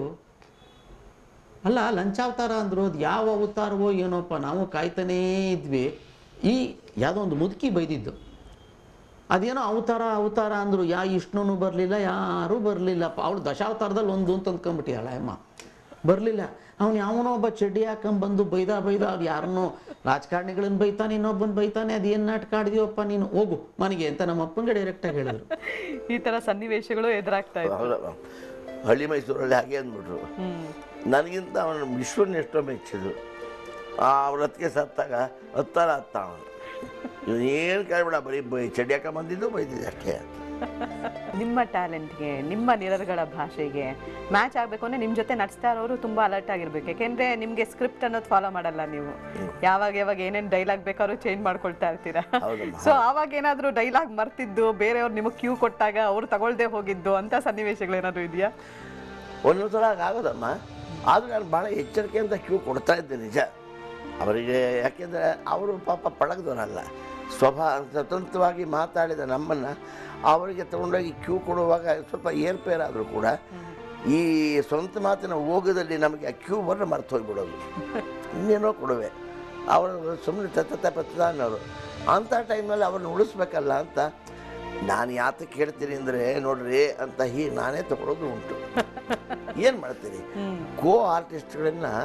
ಅಲ್ಲ ಲಂಚಾವತಾರ ಅಂದ್ರು ಅದು ಯಾವ ಅವತಾರವೋ ಏನೋಪ್ಪ ನಾವು ಕಾಯ್ತಾನೇ ಇದ್ವಿ ಈ ಯಾವುದೋ ಒಂದು ಮುದುಕಿ ಬೈದಿದ್ದು ಅದೇನೋ ಅವತಾರ ಅವತಾರ ಅಂದರು ಯಾ ವಿಷ್ಣುನು ಬರಲಿಲ್ಲ ಯಾರೂ ಬರಲಿಲ್ಲ ಅವಳು ದಶಾವತಾರದಲ್ಲಿ ಒಂದು ಅಂತ ಅಂದ್ಕೊಂಬಿಟ್ಟಿಯಾಳ ಅಮ್ಮ ಬರಲಿಲ್ಲ ಅವ್ನು ಯಾವನೋ ಒಬ್ಬ ಚಡ್ಡಿ ಹಾಕೊಂಬಂದು ಬೈದ ಬೈದ ಅವ್ರು ಯಾರನ್ನೋ ರಾಜಕಾರಣಿಗಳನ್ನ ಬೈತಾನೆ ಇನ್ನೊಬ್ಬನ ಬೈತಾನೆ ಅದೇನು ನಾಟಕ ಆಡಿದೀವಪ್ಪ ನೀನು ಹೋಗು ಮನೆಗೆ ಅಂತ ನಮ್ಮ ಅಪ್ಪಂಗೆ ಡೈರೆಕ್ಟಾಗಿ ಹೇಳಿದ್ರು ಈ ತರ ಸನ್ನಿವೇಶಗಳು ಎದುರಾಗ್ತಾ ಇತ್ತು ಹೌದಾ ಹಳ್ಳಿ ಮೈಸೂರಲ್ಲಿ ಹಾಗೆ ಅಂದ್ಬಿಟ್ರು ಹ್ಮ್ ನನಗಿಂತ ಅವನ ವಿಶ್ವನ ಎಷ್ಟೋ ಮೆಚ್ಚಿದ್ರು ಆ ಅವ್ರ ಹತ್ತಿಗೆ ಸತ್ತಾಗ ಹತ್ತಾರ ಹತ್ತ ಅವನು ಇವನೇನು ಕೇಳ್ಬೇಡ ಬರೀ ಬೈ ಚಡ್ಯಾಕ ಬಂದಿದ್ದು ಬೈದಿದ್ದೆ ಅಷ್ಟೇ ನಿಮ್ಮ ಟ್ಯಾಲೆಂಟ್ಗೆ ನಿಮ್ಮ ನಿರರ್ಗಳ ಭಾಷೆಗೆ ಮ್ಯಾಚ್ ಆಗ್ಬೇಕು ಅಂದ್ರೆ ನಿಮ್ ಜೊತೆ ನಟಿಸ್ತಾ ಇರೋರು ತುಂಬಾ ಅಲರ್ಟ್ ಆಗಿರ್ಬೇಕು ಯಾಕೆಂದ್ರೆ ನಿಮ್ಗೆ ಸ್ಕ್ರಿಪ್ಟ್ ಅನ್ನೋದು ಫಾಲೋ ಮಾಡಲ್ಲ ನೀವು ಯಾವಾಗ ಯಾವಾಗ ಏನೇನ್ ಡೈಲಾಗ್ ಬೇಕಾದ್ರೂ ಚೇಂಜ್ ಮಾಡ್ಕೊಳ್ತಾ ಇರ್ತೀರಾ ಹೌದಮ್ಮ. ಸೊ ಅವಾಗ ಏನಾದ್ರೂ ಡೈಲಾಗ್ ಮರ್ತಿದ್ದು ಬೇರೆಯವ್ರು ನಿಮಗೆ ಕ್ಯೂ ಕೊಟ್ಟಾಗ ಅವ್ರು ತಗೊಳ್ದೆ ಹೋಗಿದ್ದು ಅಂತ ಸನ್ನಿವೇಶಗಳೇನಾದ್ರು ಇದೆಯಾ ಒಂದೊಂದು ಸಲ ಆಗೋದಮ್ಮ ಆದರೂ ನಾನು ಭಾಳ ಎಚ್ಚರಿಕೆಯಿಂದ ಕ್ಯೂ ಕೊಡ್ತಾ ಇದ್ದೆ ನಿಜ ಅವರಿಗೆ ಯಾಕೆಂದರೆ ಅವರು ಪಾಪ ಪಳಗದವರಲ್ಲ ಸ್ವಭಾ ಸ್ವತಂತ್ರವಾಗಿ ಮಾತಾಡಿದ ನಮ್ಮನ್ನು ಅವರಿಗೆ ತಗೊಂಡೋಗಿ ಕ್ಯೂ ಕೊಡುವಾಗ ಸ್ವಲ್ಪ ಏರ್ಪೇರಾದರೂ ಕೂಡ ಈ ಸ್ವಂತ ಮಾತಿನ ಓಗದಲ್ಲಿ ನಮಗೆ ಆ ಕ್ಯೂ ಬರೋ ಮರ್ತು ಹೋಗ್ಬಿಡೋದು ಇನ್ನೇನೋ ಕೊಡುವೆ ಅವರು ಸುಮ್ಮನೆ ತತ್ತ ಪತ್ತ ಅನ್ನೋರು ಅಂಥ ಟೈಮ್ನಲ್ಲಿ ಅವ್ರನ್ನ ಉಳಿಸ್ಬೇಕಲ್ಲ ಅಂತ ನಾನು ಯಾತಕ್ಕೆ ಹೇಳ್ತೀನಿ ಅಂದರೆ ನೋಡ್ರಿ ಅಂತ ಹೀಗೆ ನಾನೇ ತಗೊಳ್ಳೋದು ಉಂಟು ಏನು ಮಾಡ್ತೀರಿ ಕೋ ಆರ್ಟಿಸ್ಟ್ಗಳನ್ನ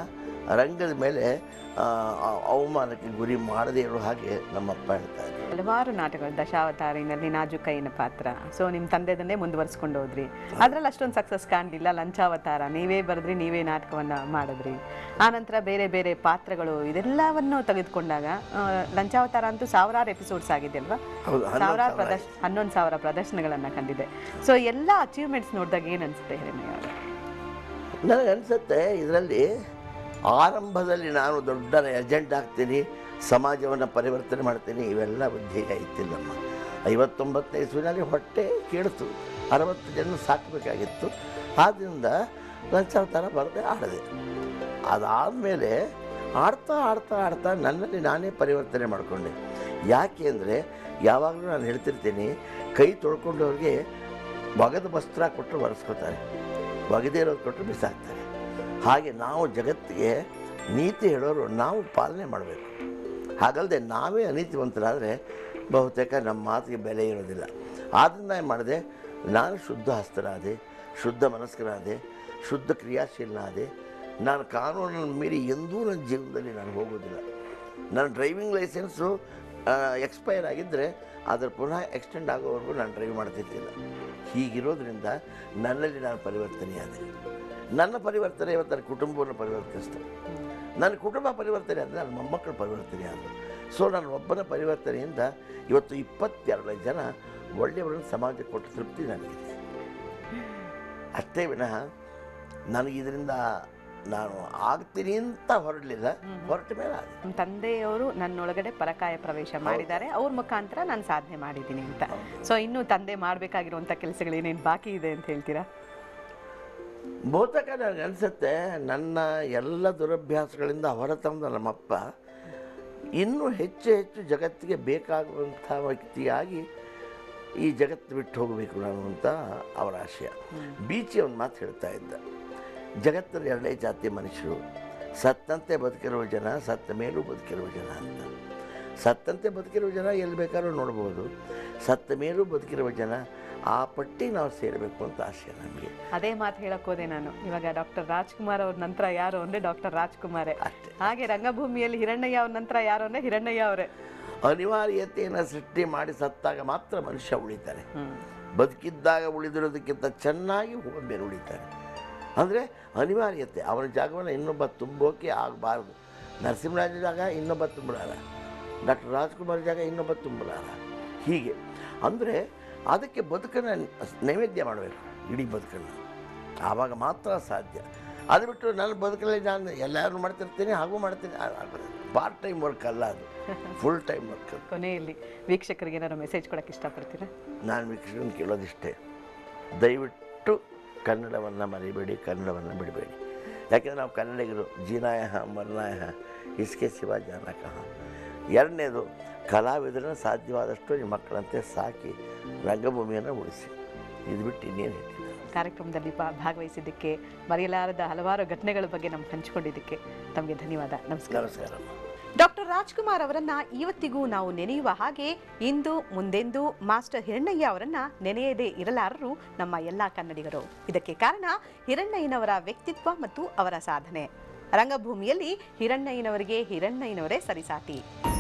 ರಂಗದ ಮೇಲೆ ಆ, ಆ- ಅವಮಾನಕ್ಕೆ ಗುರಿ ಮಾಡದೇ ಇರೋ ಹಾಗೆ ನಮ್ಮಪ್ಪ ಹೇಳ್ತಾ ಇದ್ರು ಹಲವಾರು ನಾಟಕಗಳು ದಶಾವತಾರಿನಲ್ಲಿ ನಾಜುಕೈನ ಪಾತ್ರ ಸೊ ನಿಮ್ಮ ತಂದೆದನ್ನೇ ಮುಂದುವರಿಸ್ಕೊಂಡು ಹೋದ್ರಿ ಅದ್ರಲ್ಲಿ ಅಷ್ಟೊಂದು ಸಕ್ಸಸ್ ಕಾಣಲಿಲ್ಲ ಲಂಚಾವತಾರ ನೀವೇ ಬರೆದ್ರಿ ನೀವೇ ನಾಟಕವನ್ನ ಮಾಡಿದ್ರಿ ಆನಂತರ ಬೇರೆ ಬೇರೆ ಪಾತ್ರಗಳು ಇದೆಲ್ಲವನ್ನು ತೆಗೆದುಕೊಂಡಾಗ ಆ, ಲಂಚಾವತಾರ ಅಂತೂ ಸಾವಿರಾರು ಎಪಿಸೋಡ್ಸ್ ಆಗಿದೆ ಅಲ್ವಾ ಹೌದು, ಹನ್ನೊಂದು ಸಾವಿರಾರು ಸಾವಿರ ಪ್ರದರ್ಶ ಹನ್ನೊಂದು ಸಾವಿರ ಪ್ರದರ್ಶನಗಳನ್ನ ಕಂಡಿದೆ ಸೊ ಎಲ್ಲ ಅಚೀವ್ಮೆಂಟ್ಸ್ ನೋಡಿದಾಗ ಏನು ಅನ್ಸುತ್ತೆ ಹಿರಣ್ಯ ಅವರೇ ನನಗೆ ಅನಿಸುತ್ತೆ ಇದರಲ್ಲಿ ಆರಂಭದಲ್ಲಿ ನಾನು ದೊಡ್ಡ ಏಜೆಂಟ್ ಆಗ್ತೀನಿ ಸಮಾಜವನ್ನು ಪರಿವರ್ತನೆ ಮಾಡ್ತೀನಿ ಇವೆಲ್ಲ ಬುದ್ಧಿ ಇತ್ತಿಲ್ಲಮ್ಮ ಐವತ್ತೊಂಬತ್ತನೇ ಇಸ್ವಿನಲ್ಲಿ ಹೊಟ್ಟೆ ಕೇಳಿತು ಅರವತ್ತು ಜನ ಸಾಕಬೇಕಾಗಿತ್ತು ಆದ್ದರಿಂದ ಲಂಚಾವತಾರ ಬರದೆ ಆಡಿದೆ ಅದಾದಮೇಲೆ ಆಡ್ತಾ ಆಡ್ತಾ ಆಡ್ತಾ ನನ್ನಲ್ಲಿ ನಾನೇ ಪರಿವರ್ತನೆ ಮಾಡಿಕೊಂಡೆ ಯಾಕೆ ಅಂದರೆ ಯಾವಾಗಲೂ ನಾನು ಹೇಳ್ತಿರ್ತೀನಿ ಕೈ ತೊಳ್ಕೊಂಡವ್ರಿಗೆ ಒಗೆದ ವಸ್ತ್ರ ಕೊಟ್ಟರು ಒರೆಸ್ಕೋತಾರೆ ಒಗೆದೇ ಇರೋದು ಕೊಟ್ಟರು ಬಿಸಾಕ್ತಾರೆ ಹಾಗೆ ನಾವು ಜಗತ್ತಿಗೆ ನೀತಿ ಹೇಳೋರು ನಾವು ಪಾಲನೆ ಮಾಡಬೇಕು ಹಾಗಲ್ಲದೆ ನಾವೇ ಅನೀತಿವಂತರಾದರೆ ಬಹುತೇಕ ನಮ್ಮ ಮಾತಿಗೆ ಬೆಲೆ ಇರೋದಿಲ್ಲ ಆದ್ದರಿಂದ ಏನು ಮಾಡಿದೆ ನಾನು ಶುದ್ಧ ಹಸ್ತನಾದೆ ಶುದ್ಧ ಮನಸ್ಕನಾದೆ ಶುದ್ಧ ಕ್ರಿಯಾಶೀಲನಾದೆ ನಾನು ಕಾನೂನನ್ನು ಮೀರಿ ಎಂದೂ ನನ್ನ ಜೀವನದಲ್ಲಿ ನಾನು ಹೋಗೋದಿಲ್ಲ ನನ್ನ ಡ್ರೈವಿಂಗ್ ಲೈಸೆನ್ಸು ಎಕ್ಸ್ಪೈರ್ ಆಗಿದ್ದರೆ ಅದರ ಪುನಃ ಎಕ್ಸ್ಟೆಂಡ್ ಆಗೋವರೆಗೂ ನಾನು ಡ್ರೈವ್ ಮಾಡ್ತಿದ್ದಿಲ್ಲ ಹೀಗಿರೋದ್ರಿಂದ ನನ್ನಲ್ಲಿ ನಾನು ಪರಿವರ್ತನೆಯಾದೆ ನನ್ನ ಪರಿವರ್ತನೆ ಇವತ್ತು ನನ್ನ ಕುಟುಂಬವನ್ನು ಪರಿವರ್ತಿಸ್ತದೆ ನನ್ನ ಕುಟುಂಬ ಪರಿವರ್ತನೆ ಅಂದರೆ ನನ್ನ ಮೊಮ್ಮಕ್ಕಳ ಪರಿವರ್ತನೆ ಆದರು ಸೊ ನನ್ನ ಒಬ್ಬನ ಪರಿವರ್ತನೆಯಿಂದ ಇವತ್ತು ಇಪ್ಪತ್ತೆರಡು ಜನ ಒಳ್ಳೆಯವರನ್ನು ಸಮಾಜಕ್ಕೆ ಕೊಟ್ಟು ತೃಪ್ತಿ ನನಗಿದೆ ಅಷ್ಟೇ ವಿನಃ ನನಗೆ ಇದರಿಂದ ನಾನು ಆಗ್ತೀನಿ ಅಂತ ಹೊರಡಲಿಲ್ಲ ಹೊರಟ ಮೇಲೆ ಆದೆ ನಮ್ಮ ತಂದೆಯವರು ನನ್ನೊಳಗಡೆ ಪರಕಾಯ ಪ್ರವೇಶ ಮಾಡಿದ್ದಾರೆ ಅವ್ರ ಮುಖಾಂತರ ನಾನು ಸಾಧನೆ ಮಾಡಿದ್ದೀನಿ ಅಂತ ಸೊ ಇನ್ನು ತಂದೆ ಮಾಡಬೇಕಾಗಿರುವಂಥ ಕೆಲಸಗಳು ಏನೇನು ಬಾಕಿ ಇದೆ ಅಂತ ಹೇಳ್ತೀರಾ ಬಹುತೇಕ ನನಗೆ ಅನಿಸುತ್ತೆ ನನ್ನ ಎಲ್ಲ ದುರಭ್ಯಾಸಗಳಿಂದ ಹೊರತಂದ ನಮ್ಮಪ್ಪ ಇನ್ನೂ ಹೆಚ್ಚು ಹೆಚ್ಚು ಜಗತ್ತಿಗೆ ಬೇಕಾಗುವಂಥ ವ್ಯಕ್ತಿಯಾಗಿ ಈ ಜಗತ್ತು ಬಿಟ್ಟು ಹೋಗಬೇಕು ನಾನು ಅಂತ ಅವರ ಆಶಯ ಬೀಚಿ ಒಂದು ಮಾತು ಹೇಳ್ತಾ ಇದ್ದ ಜಗತ್ತಲ್ಲಿ ಎರಡೇ ಜಾತಿ ಮನುಷ್ಯರು ಸತ್ತಂತೆ ಬದುಕಿರುವ ಜನ ಸತ್ತ ಮೇಲೂ ಬದುಕಿರುವ ಜನ ಅಂತ ಸತ್ತಂತೆ ಬದುಕಿರುವ ಜನ ಎಲ್ಲಿ ಬೇಕಾದ್ರೂ ನೋಡ್ಬೋದು ಸತ್ತ ಮೇಲೂ ಬದುಕಿರುವ ಜನ ಆ ಪಟ್ಟಿ ನಾವು ಸೇರಬೇಕು ಅಂತ ಆಶಯ ನಮಗೆ ಅದೇ ಮಾತು ಹೇಳಕ್ ಹೋದೆ ನಾನು ಇವಾಗ ಡಾಕ್ಟರ್ ರಾಜ್ಕುಮಾರ್ ಅವ್ರ ನಂತರ ಯಾರು ಅಂದ್ರೆ ಡಾಕ್ಟರ್ ರಾಜ್ಕುಮಾರೇ ಅಷ್ಟೇ ಹಾಗೆ ರಂಗಭೂಮಿಯಲ್ಲಿ ಹಿರಣ್ಣಯ್ಯ ಅವ್ರ ನಂತರ ಯಾರು ಅಂದ್ರೆ ಹಿರಣ್ಣಯ್ಯ ಅವರೇ ಅನಿವಾರ್ಯತೆಯನ್ನು ಸೃಷ್ಟಿ ಮಾಡಿ ಸತ್ತಾಗ ಮಾತ್ರ ಮನುಷ್ಯ ಉಳಿತಾನೆ ಬದುಕಿದ್ದಾಗ ಉಳಿದಿರೋದಕ್ಕಿಂತ ಚೆನ್ನಾಗಿ ಮೇಲೆ ಉಳಿತಾನೆ ಅಂದರೆ ಅನಿವಾರ್ಯತೆ ಅವನ ಜಾಗವನ್ನು ಇನ್ನೊಬ್ಬ ತುಂಬೋಕೆ ಆಗಬಾರ್ದು ನರಸಿಂಹರಾಜ ಜಾಗ ಇನ್ನೊಬ್ಬ ತುಂಬಲಾರ ಡಾಕ್ಟರ್ ರಾಜ್ಕುಮಾರ್ ಜಾಗ ಇನ್ನೊಬ್ಬ ತುಂಬಲಾರ ಹೀಗೆ ಅಂದರೆ ಅದಕ್ಕೆ ಬದುಕನ್ನು ನೈವೇದ್ಯ ಮಾಡಬೇಕು ಇಡೀ ಬದುಕನ್ನು ಆವಾಗ ಮಾತ್ರ ಸಾಧ್ಯ ಅದು ಬಿಟ್ಟು ನನ್ನ ಬದುಕಲ್ಲಿ ನಾನು ಎಲ್ಲರೂ ಮಾಡ್ತಿರ್ತೀನಿ ಹಾಗೂ ಮಾಡ್ತೀನಿ ಪಾರ್ಟ್ ಟೈಮ್ ವರ್ಕ್ ಅಲ್ಲ ಅದು ಫುಲ್ ಟೈಮ್ ವರ್ಕ್ ಅದು ಕೊನೆಯಲ್ಲಿ ವೀಕ್ಷಕರಿಗೆ ಏನಾದ್ರು ಮೆಸೇಜ್ ಕೊಡಕ್ಕೆ ಇಷ್ಟಪಡ್ತೀರಾ ನಾನು ವೀಕ್ಷಕನ ಕೇಳೋದಿಷ್ಟೇ ದಯವಿಟ್ಟು ಕನ್ನಡವನ್ನು ಮರಿಬೇಡಿ ಕನ್ನಡವನ್ನು ಬಿಡಬೇಡಿ ಯಾಕೆಂದರೆ ನಾವು ಕನ್ನಡಿಗರು ಜೀನಾಯ ಮರ್ನಾಯ ಇಸ್ಕೆ ಶಿವ ಜಾನಕಃ ಎರಡನೇದು ಕಲಾವಿದರನ್ನು ಸಾಧ್ಯವಾದಷ್ಟು ನಿಮ್ಮ ಮಕ್ಕಳಂತೆ ಸಾಕಿ ರಂಗಭೂಮಿಯನ್ನು ಉಳಿಸಿ ಇದು ಬಿಟ್ಟು ಇನ್ನೇನು ಹೇಳಿಲ್ಲ ಕಾರ್ಯಕ್ರಮದಲ್ಲಿ ಭಾ- ಭಾಗವಹಿಸಿದ್ದಕ್ಕೆ ಮರೆಯಲಾರದ ಹಲವಾರು ಘಟನೆಗಳ ಬಗ್ಗೆ ನಮ್ಗೆ ಹಂಚಿಕೊಂಡಿದ್ದಕ್ಕೆ ತಮಗೆ ಧನ್ಯವಾದ ನಮಸ್ಕಾರ ನಮಸ್ಕಾರ ಡಾಕ್ಟರ್ ರಾಜ್ಕುಮಾರ್ ಅವರನ್ನ ಇವತ್ತಿಗೂ ನಾವು ನೆನೆಯುವ ಹಾಗೆ ಇಂದು ಮುಂದೆಂದೂ ಮಾಸ್ಟರ್ ಹಿರಣ್ಣಯ್ಯ ಅವರನ್ನ ನೆನೆಯದೇ ಇರಲಾರರು ನಮ್ಮ ಎಲ್ಲಾ ಕನ್ನಡಿಗರು ಇದಕ್ಕೆ ಕಾರಣ ಹಿರಣ್ಣಯ್ಯನವರ ವ್ಯಕ್ತಿತ್ವ ಮತ್ತು ಅವರ ಸಾಧನೆ ರಂಗಭೂಮಿಯಲ್ಲಿ ಹಿರಣ್ಣಯ್ಯನವರಿಗೆ ಹಿರಣ್ಣಯ್ಯನವರೇ ಸರಿಸಾಟಿ